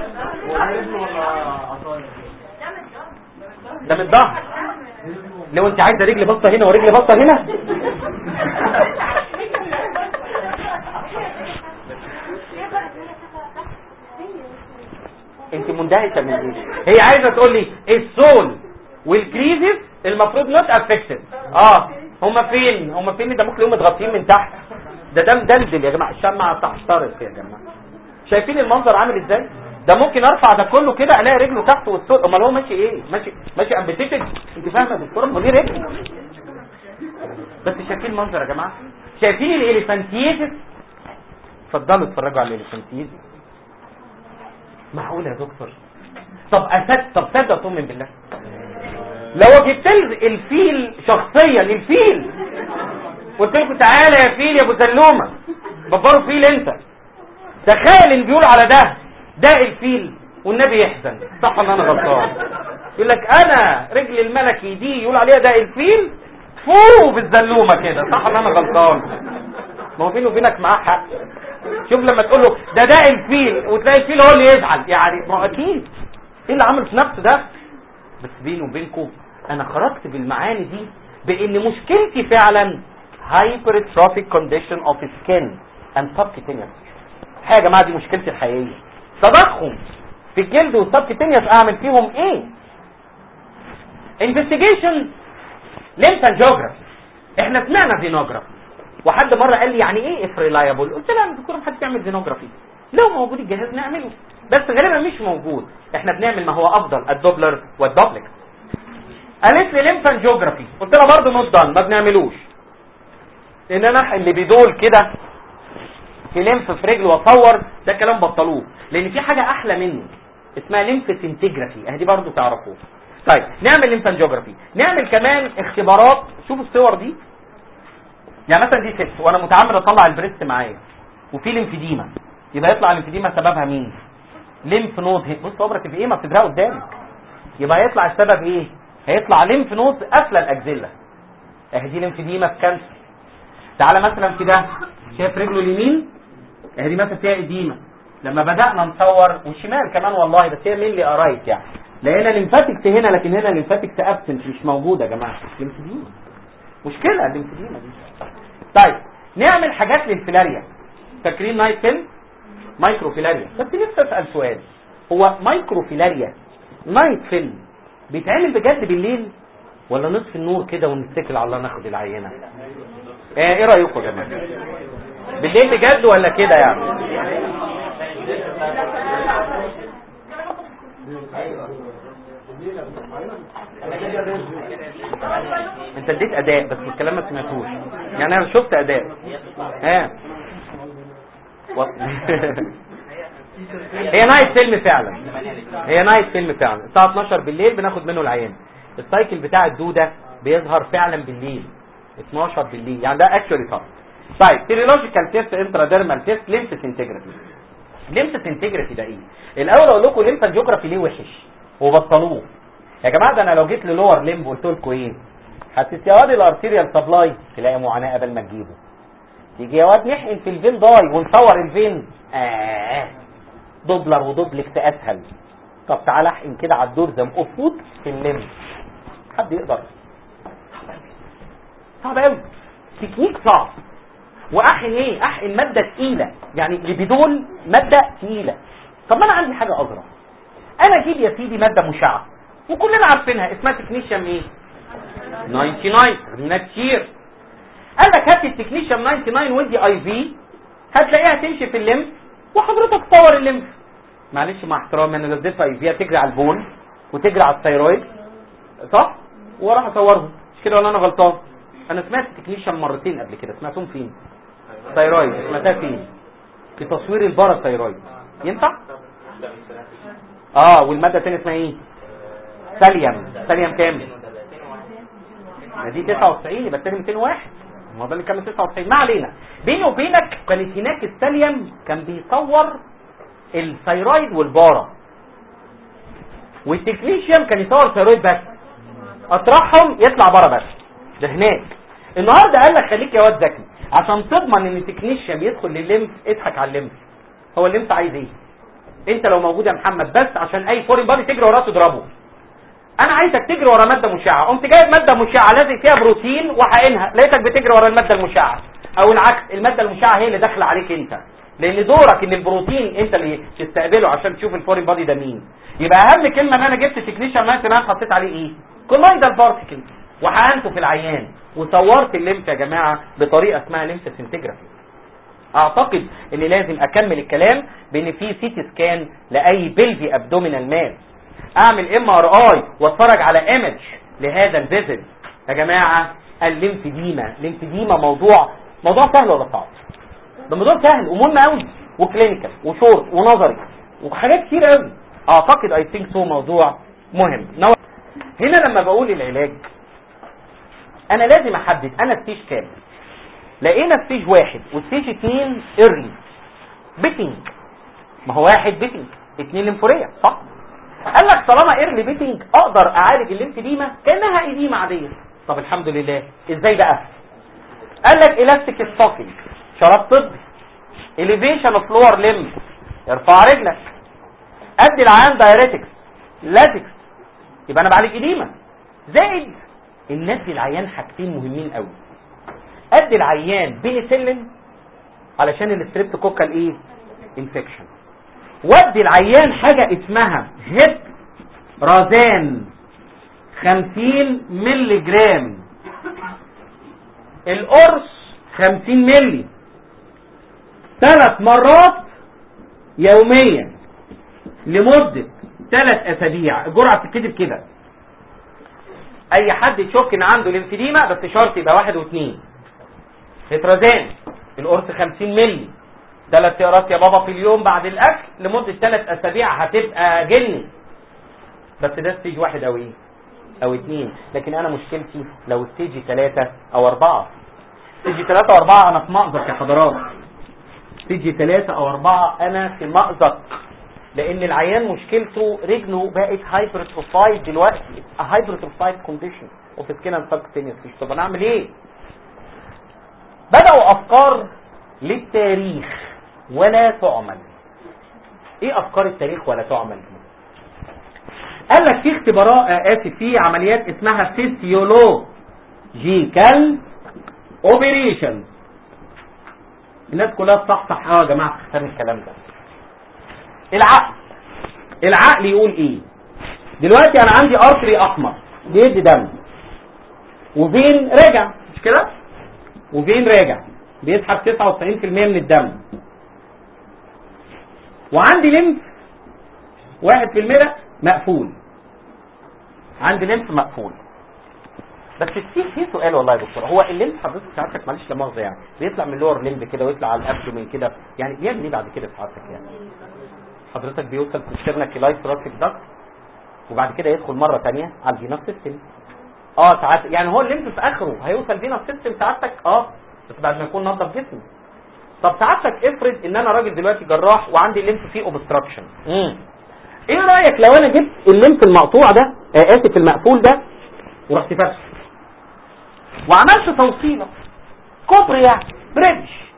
ده من الظهر لو انت عايزه رجل بسطه هنا ورجل بسطه هنا انت مندهشه من ايه هي عايزه تقول لي السول والكريزيس المفروض نوت افكتد اه هما فين هما فين ده ممكن يقوموا متغطيين من تحت ده ده مدلدل يا جماعه الشمعه تحترق يا جماعه شايفين المنظر عامل ازاي ده ممكن ارفع ده كله كده الاقي رجله تحت والسول امال هو ماشي ايه ماشي ماشي امبيتيتد انت فاهمه يا دكتوره امال ايه رجله بس شايفين المنظر يا جماعه شايفين الاليفانتيزس اتفضلوا اتفرجوا على الاليفانتيزس معقوله يا دكتور طب اسد طب صدق تؤمن بالله لو جبت لي الفيل شخصيا الفيل قلت لكم تعالى يا فيل يا ابو زلومه بفروا فيل انت تخيل ان بيقول على ده ده الفيل والنبي يحزن صح ولا انا غلطان يقول لك انا رجل الملكي دي يقول عليها ده الفيل فوق بالزلومه كده صح ولا انا غلطان ما هو بيني وبينك معاه حق شوف لما تقول له ده ده الفيل وتلاقي الفيل هو اللي يزعل يعني ما هو اكيد ايه اللي عمل في نفسه ده بس بيني وبينكم انا خرجت بالمعاني دي بان مشكلتي فعلا hypertrophic condition of skin and subcutaneous الحقيقه يا جماعه دي مشكلتي الحقيقيه تضخم في الجلد والسبكتينيوس اعمل فيهم ايه انفستيجيشن ليمف جيوغرافي احنا سمعنا فينوجرافي وحد مره قال لي يعني ايه اف ريلايبل قلت له يا دكتور محدش بيعمل فينوجرافي لو موجود الجهاز نعمله بس غالبا مش موجود احنا بنعمل ما هو افضل الدوبلر والدوبلكس قالت لي ليمف جيوغرافي قلت لها برضه نوت دان ما بنعملوش ان انا اللي بيدول كده في ليمف في رجل واصور ده كلام بطلوه لان في حاجه احلى منه اسمها ليمف سنتجرافي اهدي برضه تعرفوه طيب نعمل ليمفانجيوجرافي نعمل كمان اختبارات شوفوا الصور دي يعني مثلا دي ست وانا متعمد اطلع البريست معايا وفي ليمفيديما يبقى يطلع الليمفيديما سببها مين ليمف نود هي- بص صبرك في ايه ما بتدرها قدامك يبقى هيطلع السبب ايه هيطلع ليمف نود قافله الاجزله اهي دي ليمفيديما في كانسر تعالى مثلا في ده شايف رجله اليمين اهي دي مثلا فيها اديمه لما بدانا نصور والشمال كمان والله بس هي مين اللي قرايت يعني لقينا ليمفاتكس هنا لكن هنا ليمفاتكس ابسنت مش موجوده يا جماعه ليمفيديما مشكله الليمفيديما دي طيب نعمل حاجات للفيلاريا فاكرين نايت فيلم مايكرو فيلاريا بس نفسي اسال سؤال هو مايكرو فيلاريا نايت فيلم بيتعمل بجد بالليل ولا نصف النور كده ونتكل على الله ناخد العينه ايه ايه رايكم يا جماعه بالليل بجد ولا كده يعني انت اديت اداء بس الكلام ما سمعتوش يعني انا شفت اداء ها و... هي نايت فيلم فعلا هي نايت فيلم فعلا الساعه 12 بالليل بناخد منه العيان السايكل بتاع الدوده بيظهر فعلا بالليل 12 بالليل يعني ده اكشولي صح طيب سيرولوجيكال تيست انتراديرمال تيست ليمف انتجريتي ليمف انتجريتي ده ايه الاول اقول لكم ليمف جيوغرافي ليه وحش وبطلوه يا جماعه ده انا لو جيت للور ليمب قلت لكم ايه هتستوعبي الارتيريال سبلاي تلاقي معاناه قبل ما تجيبه يجي يا واد نحقن في الفين داي ونصور الفين اه دوبلر ودوبلكس اسهل طب تعالى احقن كده على الدور زي فوت في الليمف حد يقدر صعب قوي تكنيك صعب واحقن ايه احقن ماده تقيله يعني لبدول ماده تقيله طب ما انا عندي حاجه اصغر انا اجيب يا سيدي ماده مشعه وكلنا عارفينها اسمها تكنيشيوم ايه 99 خدناها كتير قال لك هات التكنيشيوم 99 ودي اي في هتلاقيها تمشي في الليمف وحضرتك تصور الليمف معلش مع احترامي انا اديتها اي في تجري على البون وتجري على الثيرويد صح وراح اصورهم مش كده ولا انا غلطان انا سمعت تكنيشيوم مرتين قبل كده سمعتهم فين ثيرويد سمعتها فين في تصوير الباراثيرويد ينفع اه والماده الثانيه اسمها ايه ساليوم ساليوم كام ما دي 99 يبقى الثاني 201 ما ده اللي كان 99 ما علينا بيني وبينك كانت هناك الساليوم كان بيصور الثيرويد والبارا والتكنيشيوم كان يصور ثيرويد بس اطرحهم يطلع بره بس ده هناك النهارده قال لك خليك يا واد ذكي عشان تضمن ان التكنيشيوم يدخل للليمف اضحك على الليمف هو الليمف عايز ايه انت لو موجود يا محمد بس عشان اي فورين بادي تجري وراه تضربه انا عايزك تجري ورا ماده مشعه قمت جايب ماده مشعه لازق فيها بروتين وحقنها لقيتك بتجري ورا الماده المشعه او العكس الماده المشعه هي اللي داخله عليك انت لان دورك ان البروتين انت اللي تستقبله عشان تشوف الفورين بادي ده مين يبقى اهم كلمه ان انا جبت تكنيشن مايكرو انا حطيت عليه ايه كولويدال بارتكل وحقنته في العيان وصورت الليمف يا جماعه بطريقه اسمها ليمف سنتجرافي اعتقد ان لازم اكمل الكلام بان في سيتي سكان لاي بلفي ابدومينال ماس اعمل ام ار اي واتفرج على ايمج لهذا الفيزل يا جماعه الليمفديما الليمفديما موضوع موضوع سهل ولا صعب ده موضوع سهل ومهم قوي وكلينيكال وشورت ونظري وحاجات كتير قوي اعتقد اي ثينك سو موضوع مهم نو... هنا لما بقول العلاج انا لازم احدد انا ستيج كام لقينا ستيج واحد وستيج اتنين ايرلي بيتنج ما هو واحد بيتنج اتنين لمفورية صح قال لك طالما ايرلي بيتنج اقدر اعالج الليمفديما كانها ايديما عاديه طب الحمد لله ازاي بقى قال لك الاستيك ستوكينج شراب طبي اليفيشن اوف لور ليم ارفع رجلك ادي العيان دايريتكس لاتكس يبقى انا بعالج ايديما زائد الناس العيان حاجتين مهمين قوي ادي العيان بينيسيلين علشان الستريبتوكوكال ايه انفكشن ودي العيان حاجة اسمها هيب رازان 50 ملي جرام القرص 50 ملي ثلاث مرات يوميا لمدة ثلاث اسابيع الجرعة بتتكتب كده اي حد يشك ان عنده ليمفيديما بس شرط يبقى واحد واثنين هيترازان القرص 50 ملي ثلاث تقرات يا بابا في اليوم بعد الاكل لمده ثلاث اسابيع هتبقى جني بس ده ستيج واحد او ايه او اتنين لكن انا مشكلتي لو ستيج ثلاثة او اربعة ستيج ثلاثة او اربعة انا في مأزق يا حضرات ستيج ثلاثة او اربعة انا في مأزق لان العيان مشكلته رجله بقت هايبرتروفايد دلوقتي هايبرتروفايد كونديشن اوف سكين اند سبكتينيوس طب انا اعمل ايه بدأوا افكار للتاريخ ولا تعمل ايه افكار التاريخ ولا تعمل قال لك في اختبارات آه اسف في عمليات اسمها فيسيولوجيكال اوبريشن الناس كلها تصحصح اه يا جماعه تختار الكلام ده العقل العقل يقول ايه دلوقتي انا عندي ارتري احمر بيدي دم وفين راجع مش كده وفين راجع بيسحب 99% من الدم وعندي لمف 1% مقفول عندي لمف مقفول بس في في سؤال والله يا دكتور هو الليمف حضرتك ساعتك معلش لا مؤاخذه يعني بيطلع من اللور ليمب كده ويطلع على الابدومين كده يعني بيعمل ايه بعد كده ساعتك يعني حضرتك بيوصل في السيرناكيلاي ثوراسيك داكت وبعد كده يدخل مره ثانيه على الفينوس سيستم اه ساعات يعني هو الليمف في اخره هيوصل فينوس سيستم ساعتك اه بس بعد ما يكون نظف جسمي طب ساعتك افرض ان انا راجل دلوقتي جراح وعندي الليمف فيه اوبستراكشن ايه رايك لو انا جبت الليمف المقطوع ده آه اسف المقفول ده ورحت فاتحه وعملت توصيله كوبري يعني بريدج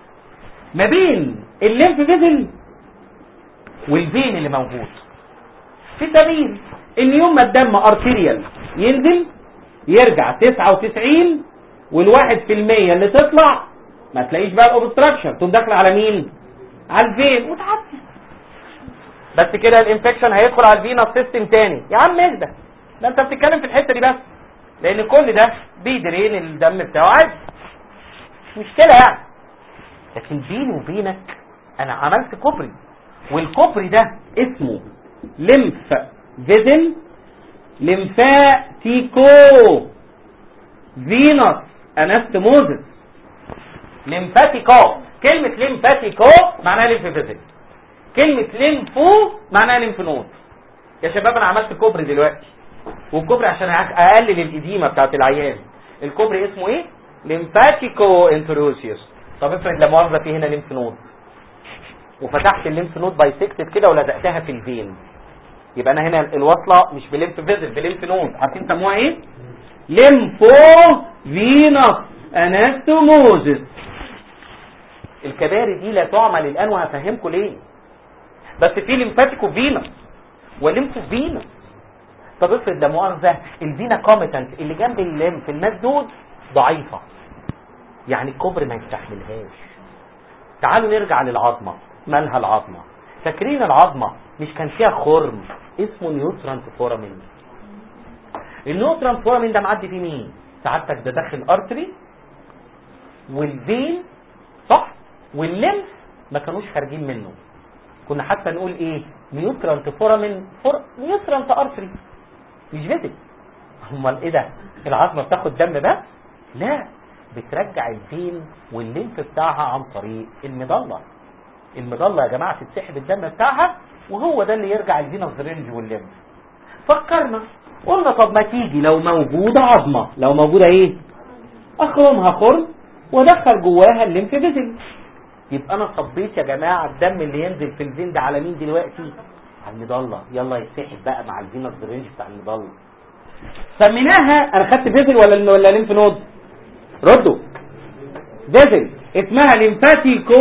ما بين الليمف فيزل والفين اللي موجود في سبيل ان يوم ما الدم ارتيريال ينزل يرجع 99 والواحد في المية اللي تطلع ما تلاقيش بقى الاوبستراكشن تقوم داخله على مين على الفين وتعدي بس كده الانفكشن هيدخل على الفينا سيستم تاني يا عم اهدى ده انت بتتكلم في الحته دي بس لان كل ده بيدرين الدم بتاعه عادي مش مشكله يعني لكن بيني وبينك انا عملت كوبري والكوبري ده اسمه ليمف فيزل ليمفاتيكو فينوس انستموزس ليمفاتيكو كلمة ليمفاتيكو معناها ليمف فيزل كلمة ليمفو معناها ليمف نود يا شباب انا عملت كوبري دلوقتي والكوبري عشان اقلل الاديمه بتاعت العيان الكوبري اسمه ايه ليمفاتيكو انتروسيوس طب افرض لا مؤاخذه في هنا ليمف نود وفتحت الليمف نود بايسكتد كده ولزقتها في الفين يبقى انا هنا الوصله مش بليمف فيزل بليمف نود عارفين سموها ايه ليمفو فينوس انستوموزس الكباري دي لا تعمل الان وهفهمكم ليه بس في ليمفاتيكو فينوس وليمفو فينوس طب افرض لا مؤاخذه الفينا كوميتنت اللي جنب الليمف المسدود ضعيفه يعني الكوبري ما يستحملهاش تعالوا نرجع للعظمه مالها العظمه فاكرين العظمه مش كان فيها خرم اسمه نيوترانت فورامين النيوترانت فورامين ده معدي فيه مين سعادتك ده داخل ارتري والفين صح والليمف ما كانوش خارجين منه كنا حتى نقول ايه نيوترانت فورامين فور نيوترانت ارتري مش فيزل امال ايه ده العظمه بتاخد دم بس لا بترجع الفين والليمف بتاعها عن طريق المضله المضله يا جماعه تتسحب الدم بتاعها وهو ده اللي يرجع الفينوس رينج والليمف فكرنا قلنا طب ما تيجي لو موجوده عظمه لو موجوده ايه اخرمها خرم وادخل جواها الليمف فيزل يبقى انا صبيت يا جماعه الدم اللي ينزل في الفين ده على مين دلوقتي على المضله يلا يتسحب بقى مع الفينوس رينج بتاع المضله سميناها انا خدت فيزل ولا ولا ليمف نود ردوا فيزل اسمها ليمفاتيكو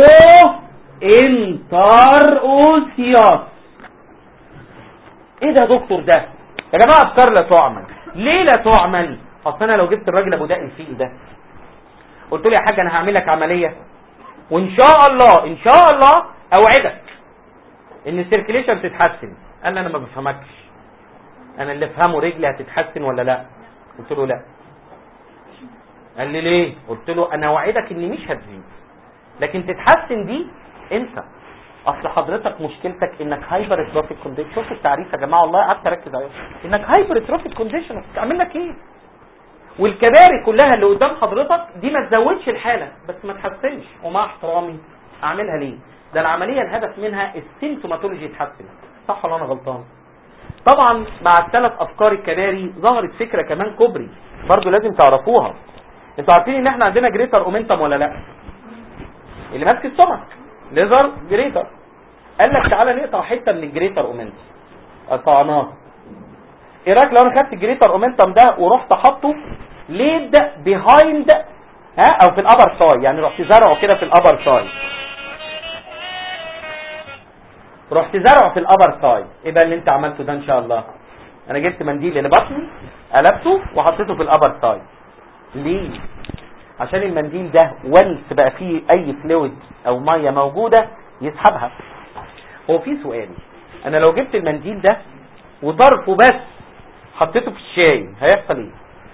انتر اوسيوس ايه ده يا دكتور ده يا جماعه افكار لا تعمل ليه لا تعمل اصل انا لو جبت الراجل ابو دقن فيه ده قلت له يا حاج انا هعمل لك عمليه وان شاء الله ان شاء الله اوعدك ان السيركيليشن تتحسن قال لي انا ما بفهمكش انا اللي افهمه رجلي هتتحسن ولا لا قلت له لا قال لي ليه قلت له انا اوعدك اني مش هتزيد لكن تتحسن دي انسى اصل حضرتك مشكلتك انك هايبر اتروفيك كونديشن شوف التعريف يا جماعه والله قعدت اركز عليه انك هايبر اتروفيك كونديشن تعمل لك ايه والكباري كلها اللي قدام حضرتك دي ما تزودش الحاله بس ما تحسنش ومع احترامي اعملها ليه ده العمليه الهدف منها السيمتوماتولوجي يتحسن صح ولا انا غلطان طبعا مع الثلاث افكار الكباري ظهرت فكره كمان كوبري برضو لازم تعرفوها انتوا عارفين ان احنا عندنا جريتر اومنتم ولا لا اللي ماسك السمك ليزر جريتر قال لك تعالى نقطع حته من الجريتر اومنتم قطعناه ايه رايك لو انا خدت الجريتر اومنتم ده ورحت حاطه ليد بيهايند ها او في الابر ساي يعني رحت زرعه كده في الابر ساي رحت زرعه في الابر ساي ايه بقى اللي انت عملته ده ان شاء الله انا جبت منديل اللي بطني قلبته وحطيته في الابر ساي ليه عشان المنديل ده ونس بقى فيه اي فلويد او ميه موجوده يسحبها هو في سؤال انا لو جبت المنديل ده وظرفه بس حطيته في الشاي هيحصل ايه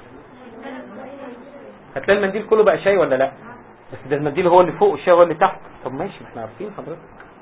هتلاقي المنديل كله بقى شاي ولا لا بس ده المنديل هو اللي فوق والشاي هو اللي تحت طب ماشي احنا عارفين حضرتك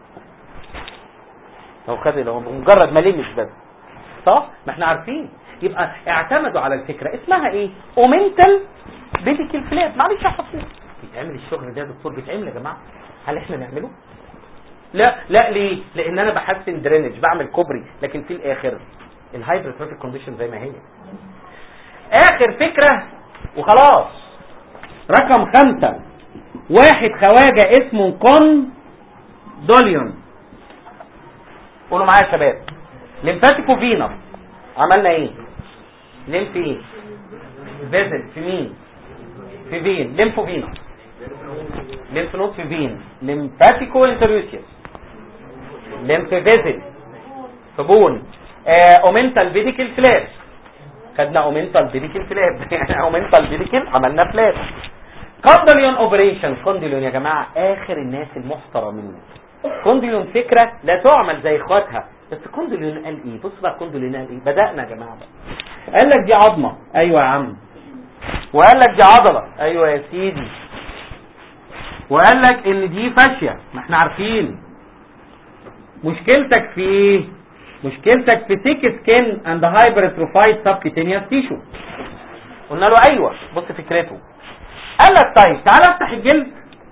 لو خد لو مجرد ما لمس بس صح ما احنا عارفين يبقى اعتمدوا على الفكره اسمها ايه اومنتال بيديكال فلاب معلش يا حفوظ بيتعمل الشغل ده يا دكتور بيتعمل يا جماعه هل احنا نعمله لا لا ليه لان انا بحسن درينج بعمل كوبري لكن في الاخر الهايدروتروفيك كونديشن زي ما هي اخر فكره وخلاص رقم خمسة واحد خواجة اسمه كون دوليون قولوا معايا يا شباب ليمفاتيكو فينا عملنا ايه ليمف ايه فيزل في مين في فين ليمفو فينا ليمف نود في فين ليمفاتيكو انتروسيوس ليمف فيزل في بون اومنتال فيديكال فلاش خدنا اومنتال فيديكال فلاش يعني اومنتال فيديكال عملنا فلاش كوندليون اوبريشن كوندليون يا جماعه اخر الناس المحترمين كوندليون فكره لا تعمل زي اخواتها بس كوندليون قال ايه بص بقى كوندليون قال ايه بدانا يا جماعه بقى قال لك دي عظمه ايوه يا عم وقال لك دي عضله ايوه يا سيدي وقال لك ان دي فاشيه ما احنا عارفين مشكلتك في ايه مشكلتك في ثيك سكين اند هايبرتروفايد سبكيتينيوس تيشو قلنا له ايوه بص فكرته قال لك طيب تعالى افتح الجلد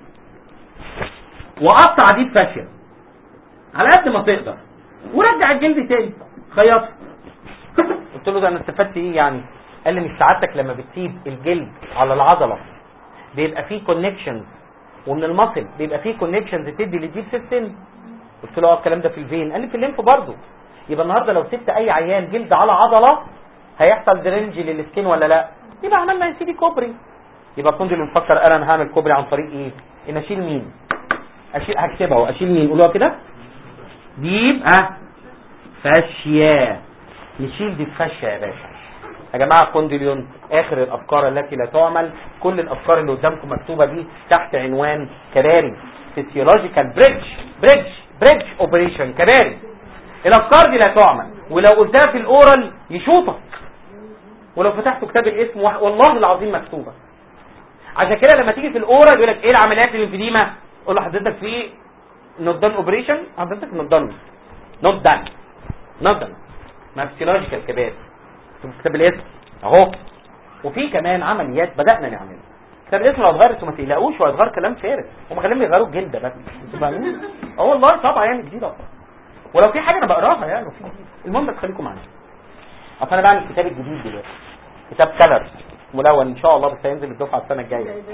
وقطع دي فاشيه على قد ما تقدر ورجع الجلد تاني خيطه قلت له ده انا استفدت ايه يعني قال لي مش سعادتك لما بتسيب الجلد على العضله بيبقى فيه كونكشنز ومن المصل بيبقى فيه كونكشنز تدي للديب سيستم قلت له اه الكلام ده في الفين قال لي في الليمف برضه يبقى النهارده لو سبت اي عيان جلد على عضله هيحصل درينج للسكين ولا لا يبقى عملنا يا سيدي كوبري يبقى كنت اللي مفكر قال انا هعمل كوبري عن طريق ايه ان اشيل مين اشيل هكتبها اهو اشيل مين قولوها كده دي يبقى فاشيه نشيل دي فاشيه يا باشا يا جماعه كونديليون اخر الافكار التي لا تعمل كل الافكار اللي قدامكم مكتوبه دي تحت عنوان كباري فيسيولوجيكال بريدج بريدج بريدج اوبريشن كباري الافكار دي لا تعمل ولو قلتها في الاورال يشوطك ولو فتحت كتاب الاسم والله العظيم مكتوبه عشان كده لما تيجي في الاورال يقول لك ايه العمليات الانفديمه قول له حضرتك في نوت دان اوبريشن حضرتك نوت دان نوت دان نوت دان ما فيسيولوجيكال كباري في كتاب الاسم اهو وفي كمان عمليات بدانا نعملها كتاب الاسم لو اتغير انتوا ما تقلقوش هو هيتغير كلام فارغ هم خليهم يغيروا الجلد بس انتوا فاهمين اه والله طبعا يعني جديده ولو في حاجه انا بقراها يعني وفي المهم بس خليكم معايا اصل انا بعمل الكتاب الجديد دلوقتي كتاب كلر ملون ان شاء الله بس هينزل الدفعه السنه الجايه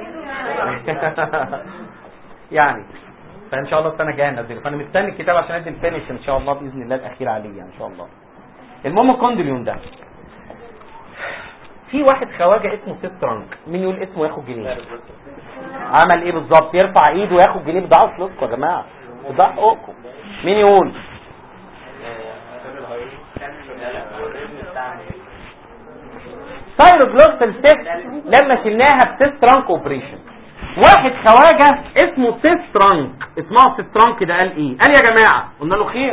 يعني فان شاء الله السنه الجايه هنزله فانا مستني الكتاب عشان ادي الفينش ان شاء الله باذن الله الاخير عليه يعني ان شاء الله المهم الكوندليون ده في واحد خواجه اسمه سترانك مين يقول اسمه ياخد جنيه عمل ايه بالظبط يرفع ايده وياخد جنيه بضاعه فلوسكم يا جماعه بضاعه حقوقكم مين يقول ثايروجلوستال ستيك لما شلناها بتسترانك اوبريشن واحد خواجه اسمه تسترانك اسمه تسترانك ده قال ايه قال يا جماعه قلنا له خير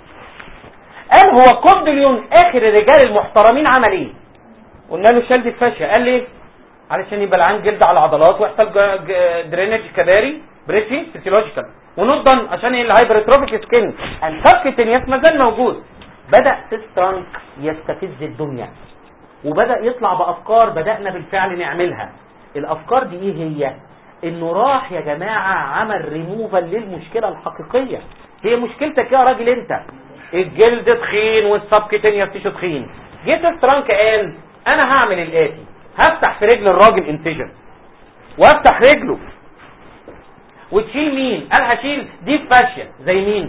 قال هو كوندليون اخر الرجال المحترمين عمل ايه قلنا له شال دي الفاشيه قال لي علشان يبقى العين جلد على العضلات ويحصل درينج كباري بريسي فيسيولوجيكال ونضن عشان الهايبرتروفيك سكين السبكتينياس ما زال موجود بدا تسترانك يستفز الدنيا وبدا يطلع بافكار بدانا بالفعل نعملها الافكار دي ايه هي انه راح يا جماعه عمل ريموفال للمشكله الحقيقيه هي مشكلتك يا راجل انت الجلد تخين والسبكتينياس تيشو تخين جيت سترانك قال انا هعمل الاتي هفتح في رجل الراجل انتجن وافتح رجله وتشيل مين قال هشيل دي فاشيا زي مين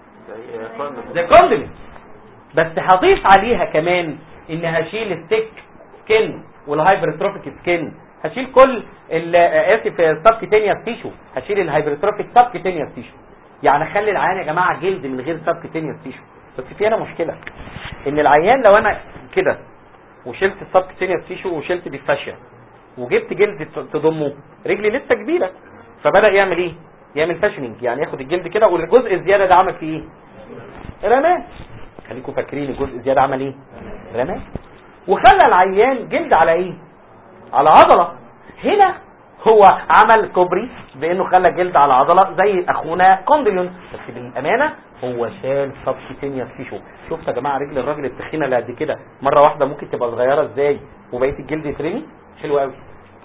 زي كوندلين بس هضيف عليها كمان ان هشيل التك سكين والهايبرتروفيك سكين هشيل كل اسف السبكتينيوس تيشو هشيل الهايبرتروفيك سبكتينيوس تيشو يعني اخلي العيان يا جماعه جلد من غير سبكتينيوس تيشو بس في هنا مشكله ان العيان لو انا كده وشلت السبكتينيوس تيشو وشلت دي فاشيا وجبت جلد تضمه رجلي لسه كبيره فبدا يعمل ايه يعمل فاشنينج يعني ياخد الجلد كده والجزء الزياده ده عمل فيه ايه رماه خليكم فاكرين الجزء الزياده عمل ايه رماه وخلى العيان جلد على ايه على عضله هنا هو عمل كوبري بانه خلى جلد على عضله زي اخونا كوندليون بس بالامانه هو شال سبكتينيوس تيشو شفت يا جماعه رجل الراجل التخينه اللي قد كده مره واحده ممكن تبقى صغيره ازاي وبقيه الجلد يترمي حلو قوي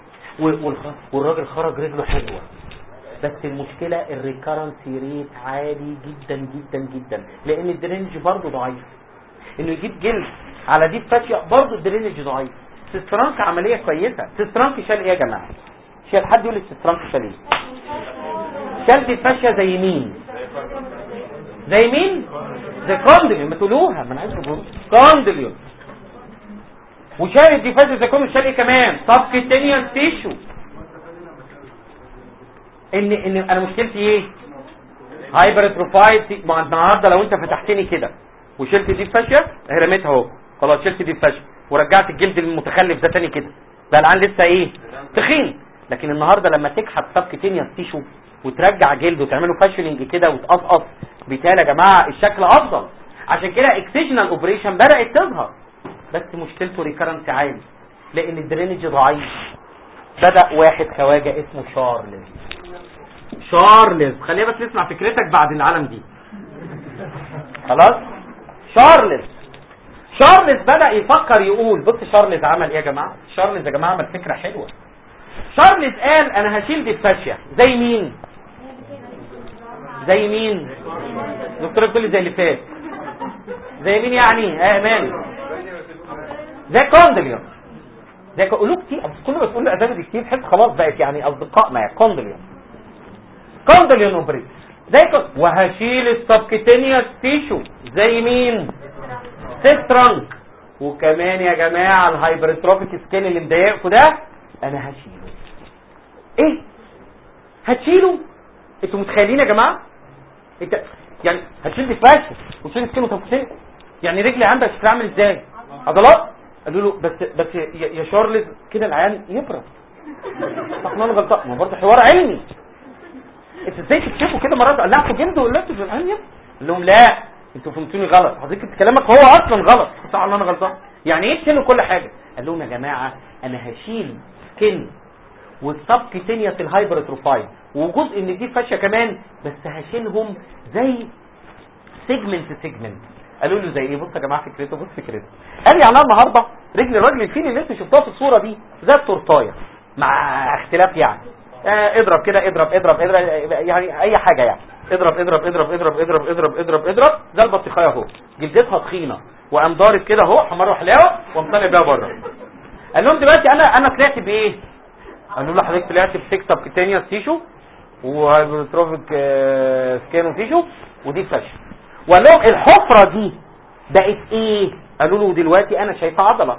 والراجل خرج رجله حلوه بس المشكله الريكارنسي ريت عالي جدا جدا جدا لان الدرينج برضه ضعيف انه يجيب جلد على دي فاشيه برضه الدرينج ضعيف سيسترانك عمليه كويسه سيسترانك شال ايه يا جماعه شال حد يقول السيسترانك شال ايه شال دي فاشيه زي مين زي مين زي كوندليون ما تقولوها ما انا عايز اقول كوندليون وشال دي فاشيه زي كوندليون شال ايه كمان سبكتينيوس تيشو ان ان انا مشكلتي ايه هايبر اتروفايد ما النهارده لو انت فتحتني كده وشلت دي الفاشيه رميتها اهو خلاص شلت دي الفاشيه ورجعت الجلد المتخلف ده تاني كده ده العين لسه ايه تخين لكن النهارده لما تكحت سبكتينيوس تيشو وترجع جلد وتعمله فاشننج كده وتقصقص بالتالي يا جماعه الشكل افضل عشان كده اكسجنال اوبريشن بدات تظهر بس مشكلته ريكرنس عالي لان الدرينج ضعيف بدا واحد خواجه اسمه شارلز شارلز خلينا بس نسمع فكرتك بعد العالم دي خلاص شارلز شارلز بدا يفكر يقول بص شارلز عمل ايه يا جماعه شارلز يا جماعه عمل فكره حلوه شارلز قال انا هشيل دي الفاشيه زي مين زي مين دكتور بتقول لي زي اللي فات زي مين يعني اه امان زي كوندليون زي قولوا كتير بس كل ما تقول الاسامي دي كتير تحس خلاص بقت يعني اصدقاء معايا كوندليون كوندليون اوبريت زي كو... وهشيل السبكتينيوس تيشو زي مين سترانك وكمان يا جماعه الهايبرتروفيك سكين اللي مضايقكم ده انا هشيله ايه هتشيله انتوا متخيلين يا جماعه انت يعني هتشيل دي فاشل وتشيل سكين وتفصيل يعني رجلي عندك شكلها عامل ازاي عضلات قالوا له بس بس يا يا شارلز كده العيان يبرد طب انا غلطان ما برضه حوار علمي انت ازاي تكتبوا كده مرات قلعتوا جلد وقلعتوا في العين قال لهم لا انتوا فهمتوني غلط حضرتك انت كلامك هو اصلا غلط صح ولا انا غلطان يعني ايه تشيلوا كل حاجه قال لهم يا جماعه انا هشيل سكن والسبكتينيا في الهايبرتروفايد وجزء من دي فاشيه كمان بس هشيلهم زي سيجمنت سيجمنت قالوا له زي ايه بص يا جماعه فكرته بص فكرته قال يعني النهارده رجل الراجل الفيل اللي انت شفتوها في الصوره دي زي التورتايه مع اختلاف يعني آه اضرب كده اضرب اضرب اضرب يعني اي حاجه يعني اضرب اضرب اضرب اضرب اضرب اضرب اضرب اضرب زي البطيخايه اهو جلدتها تخينه وقام ضارب كده اهو حمار وحلاوه وقام طالع بيها بره قال لهم دلوقتي انا انا طلعت بايه قالوا له حضرتك طلعت بسيك سبكتينيوس تيشو وهايبرتروفيك سكانو تيشو ودي فشل وقال لهم الحفره دي بقت ايه قالوا له دلوقتي انا شايفه عضله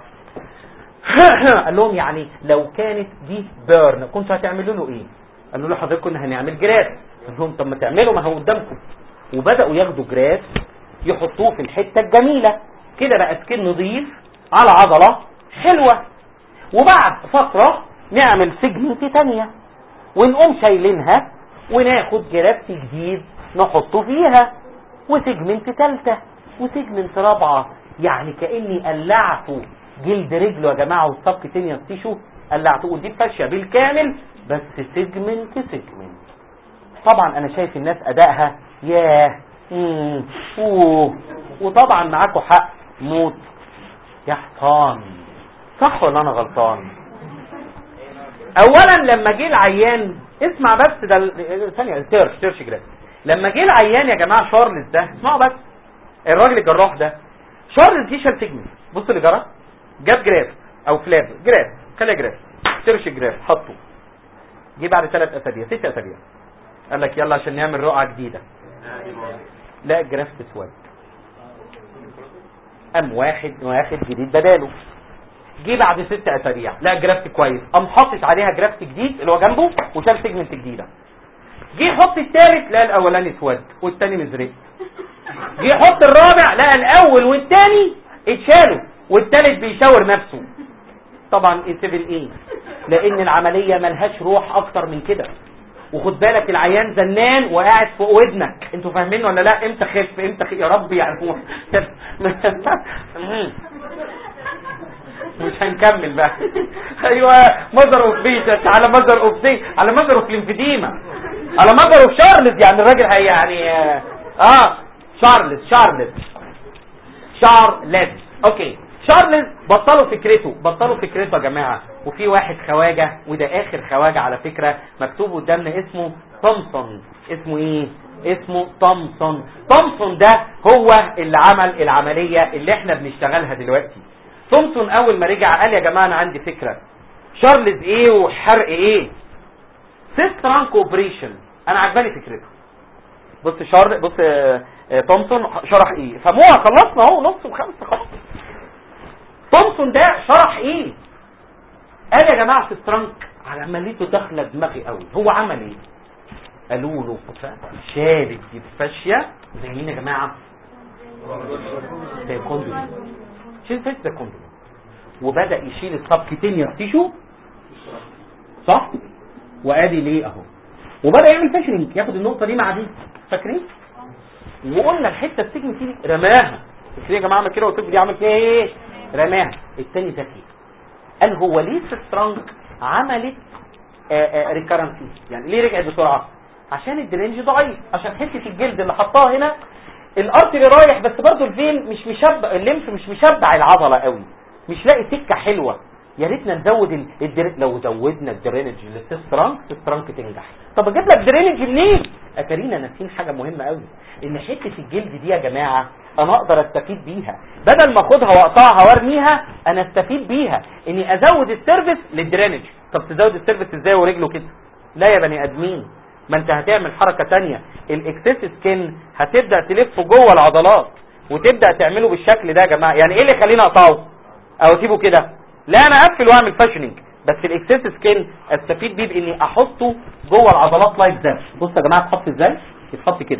قال لهم يعني لو كانت دي بيرن كنتوا هتعملوا له ايه قالوا له حضرتك كنا هنعمل جراف قال لهم طب ما تعملوا ما هو قدامكم وبداوا ياخدوا جراف يحطوه في الحته الجميله كده بقى سكين نظيف على عضله حلوه وبعد فتره نعمل سيجمنت تانية ونقوم شايلينها وناخد جرافت جديد نحطه فيها وسيجمنت تالتة وسيجمنت رابعة يعني كأني قلعت جلد رجله يا جماعة والسبكتينيوس تيشو قلعته ودي فاشية بالكامل بس سيجمنت سيجمنت طبعا انا شايف الناس ادائها ياه مم، اوه وطبعا معاكم حق موت يا حصان صح ولا انا غلطان اولا لما جه العيان اسمع بس ده ال- ثانيه سيرش سيرش جراف لما جه العيان يا جماعه شارلز ده اسمعوا بس الراجل الجراح ده شارلز دي شال سيجمنت بص اللي جرى جاب جراف او فلاب جراف خليها جراف سيرش جراف حطه جه بعد ثلاث اسابيع ست اسابيع قال لك يلا عشان نعمل رقعه جديده لا الجراف اسود قام واحد واخد جديد بداله جه بعد ست اسابيع لا جرافت كويس قام حاطط عليها جرافت جديد اللي هو جنبه وشال سيجمنت جديده جه يحط الثالث لقى الاولاني اسود والثاني مزرق جه يحط الرابع لقى الاول والثاني اتشالوا والثالث بيشاور نفسه طبعا اي 7 ايه لان العمليه ملهاش روح اكتر من كده وخد بالك العيان زنان وقاعد فوق ودنك انتوا فاهمين ولا لا امتى خف امتى خف يا رب يعني هو مش هنكمل بقى ايوه مذر اوف بيتس على مذر اوف سي على مذر اوف ليمفيديما على مذر اوف شارلز يعني الراجل هي يعني اه آه، شارلز شارلز شارلز اوكي شارلز بطلوا فكرته بطلوا فكرته يا جماعه وفي واحد خواجه وده اخر خواجه على فكره مكتوب قدامنا اسمه تومسون اسمه ايه اسمه تومسون تومسون ده هو اللي عمل العمليه اللي احنا بنشتغلها دلوقتي تومسون اول ما رجع قال يا جماعه انا عندي فكره شارلز ايه وحرق ايه سيست رانك اوبريشن انا عجباني فكرته بص شار بص آه، آه، تومسون شرح ايه فموها خلصنا اهو نص وخمسه خلاص تومسون ده شرح ايه قال يا جماعه سيست رانك عمليته داخله دماغي قوي هو عمل ايه قالوا له شال الديسفاشيا زي مين يا جماعه زي الكوندوم شيل فيس ده كوندوم وبدا يشيل السبكتينيوس تيشو صح وادي ليه اهو وبدا يعمل فاشرنج ياخد النقطه دي مع دي فاكرين وقلنا الحته السجن دي رماها قلت يا جماعه عمل كده وقلت دي عمل فيها ايه رماها التاني ذكي قال هو ليه سترانج عملت ريكارنسي يعني ليه رجعت بسرعه عشان الدرينج ضعيف عشان حته الجلد اللي حطها هنا الارتري رايح بس برضه الفين مش مشبع الليمف مش مشبع العضله قوي مش لاقي سكه حلوه يا ريتنا نزود ال- الدر... لو زودنا الدرينج للتسترانك تسترانك تنجح طب اجيب لك درينج منين اتارينا ناسين حاجه مهمه قوي ان حته الجلد دي يا جماعه انا اقدر استفيد بيها بدل ما اخدها واقطعها وارميها انا استفيد بيها اني ازود السيرفيس للدرينج طب تزود السيرفيس ازاي ورجله كده لا يا بني ادمين ما انت هتعمل حركه تانية الاكسس سكين هتبدا تلف جوه العضلات وتبدا تعمله بالشكل ده يا جماعه يعني ايه اللي يخليني اقطعه او اسيبه كده لا انا اقفل واعمل فاشننج بس الاكسس سكين استفيد بيه باني احطه جوه العضلات لايك ده بص يا جماعه اتحط ازاي يتحط كده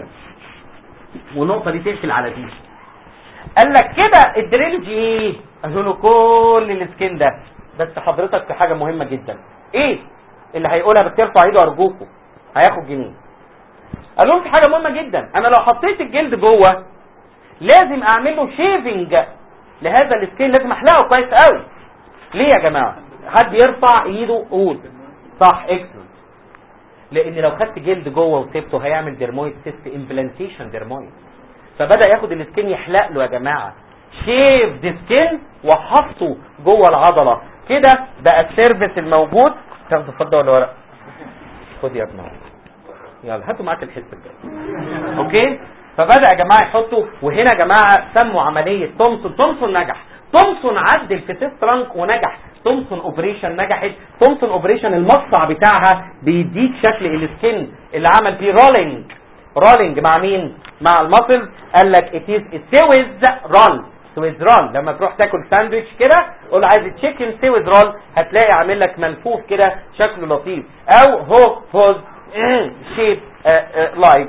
والنقطه دي تقفل على دي قال لك كده الدرينج ايه قالوا له كل السكين ده بس حضرتك في حاجه مهمه جدا ايه اللي هيقولها بس يرفع ايده ارجوكم هياخد جنيه قال لهم في حاجه مهمه جدا انا لو حطيت الجلد جوه لازم اعمل له شيفنج لهذا السكين لازم احلقه كويس قوي ليه يا جماعه حد يرفع ايده قول صح اكسلنت لان لو خدت جلد جوه وسبته هيعمل ديرمويد سيست امبلانتيشن ديرمويد فبدا ياخد السكين يحلق له يا جماعه شيف دي سكين وحطه جوه العضله كده بقى السيرفيس الموجود تاخده فضه ولا ورق خد يا ابني اهو. يلا هاتوا معاك الحته الجايه اوكي فبدا يا جماعه يحطوا وهنا يا جماعه سموا عمليه تومسون تومسون نجح تومسون عدل في تيست رانك ونجح تومسون اوبريشن نجحت تومسون اوبريشن المقطع بتاعها بيديك شكل السكين اللي عمل فيه رولينج رولينج مع مين مع المسلز قال لك اتيز سويز رول سويز رول لما تروح تاكل ساندويتش كده قول عايز تشيكن سويز رول هتلاقي عامل لك ملفوف كده شكله لطيف او هو فوز شيب لايك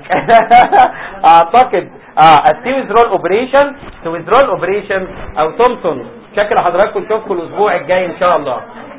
اعتقد اه السويز رول اوبريشن سويز رول اوبريشن او تومسون شكل حضراتكم نشوفكم الاسبوع الجاي ان شاء الله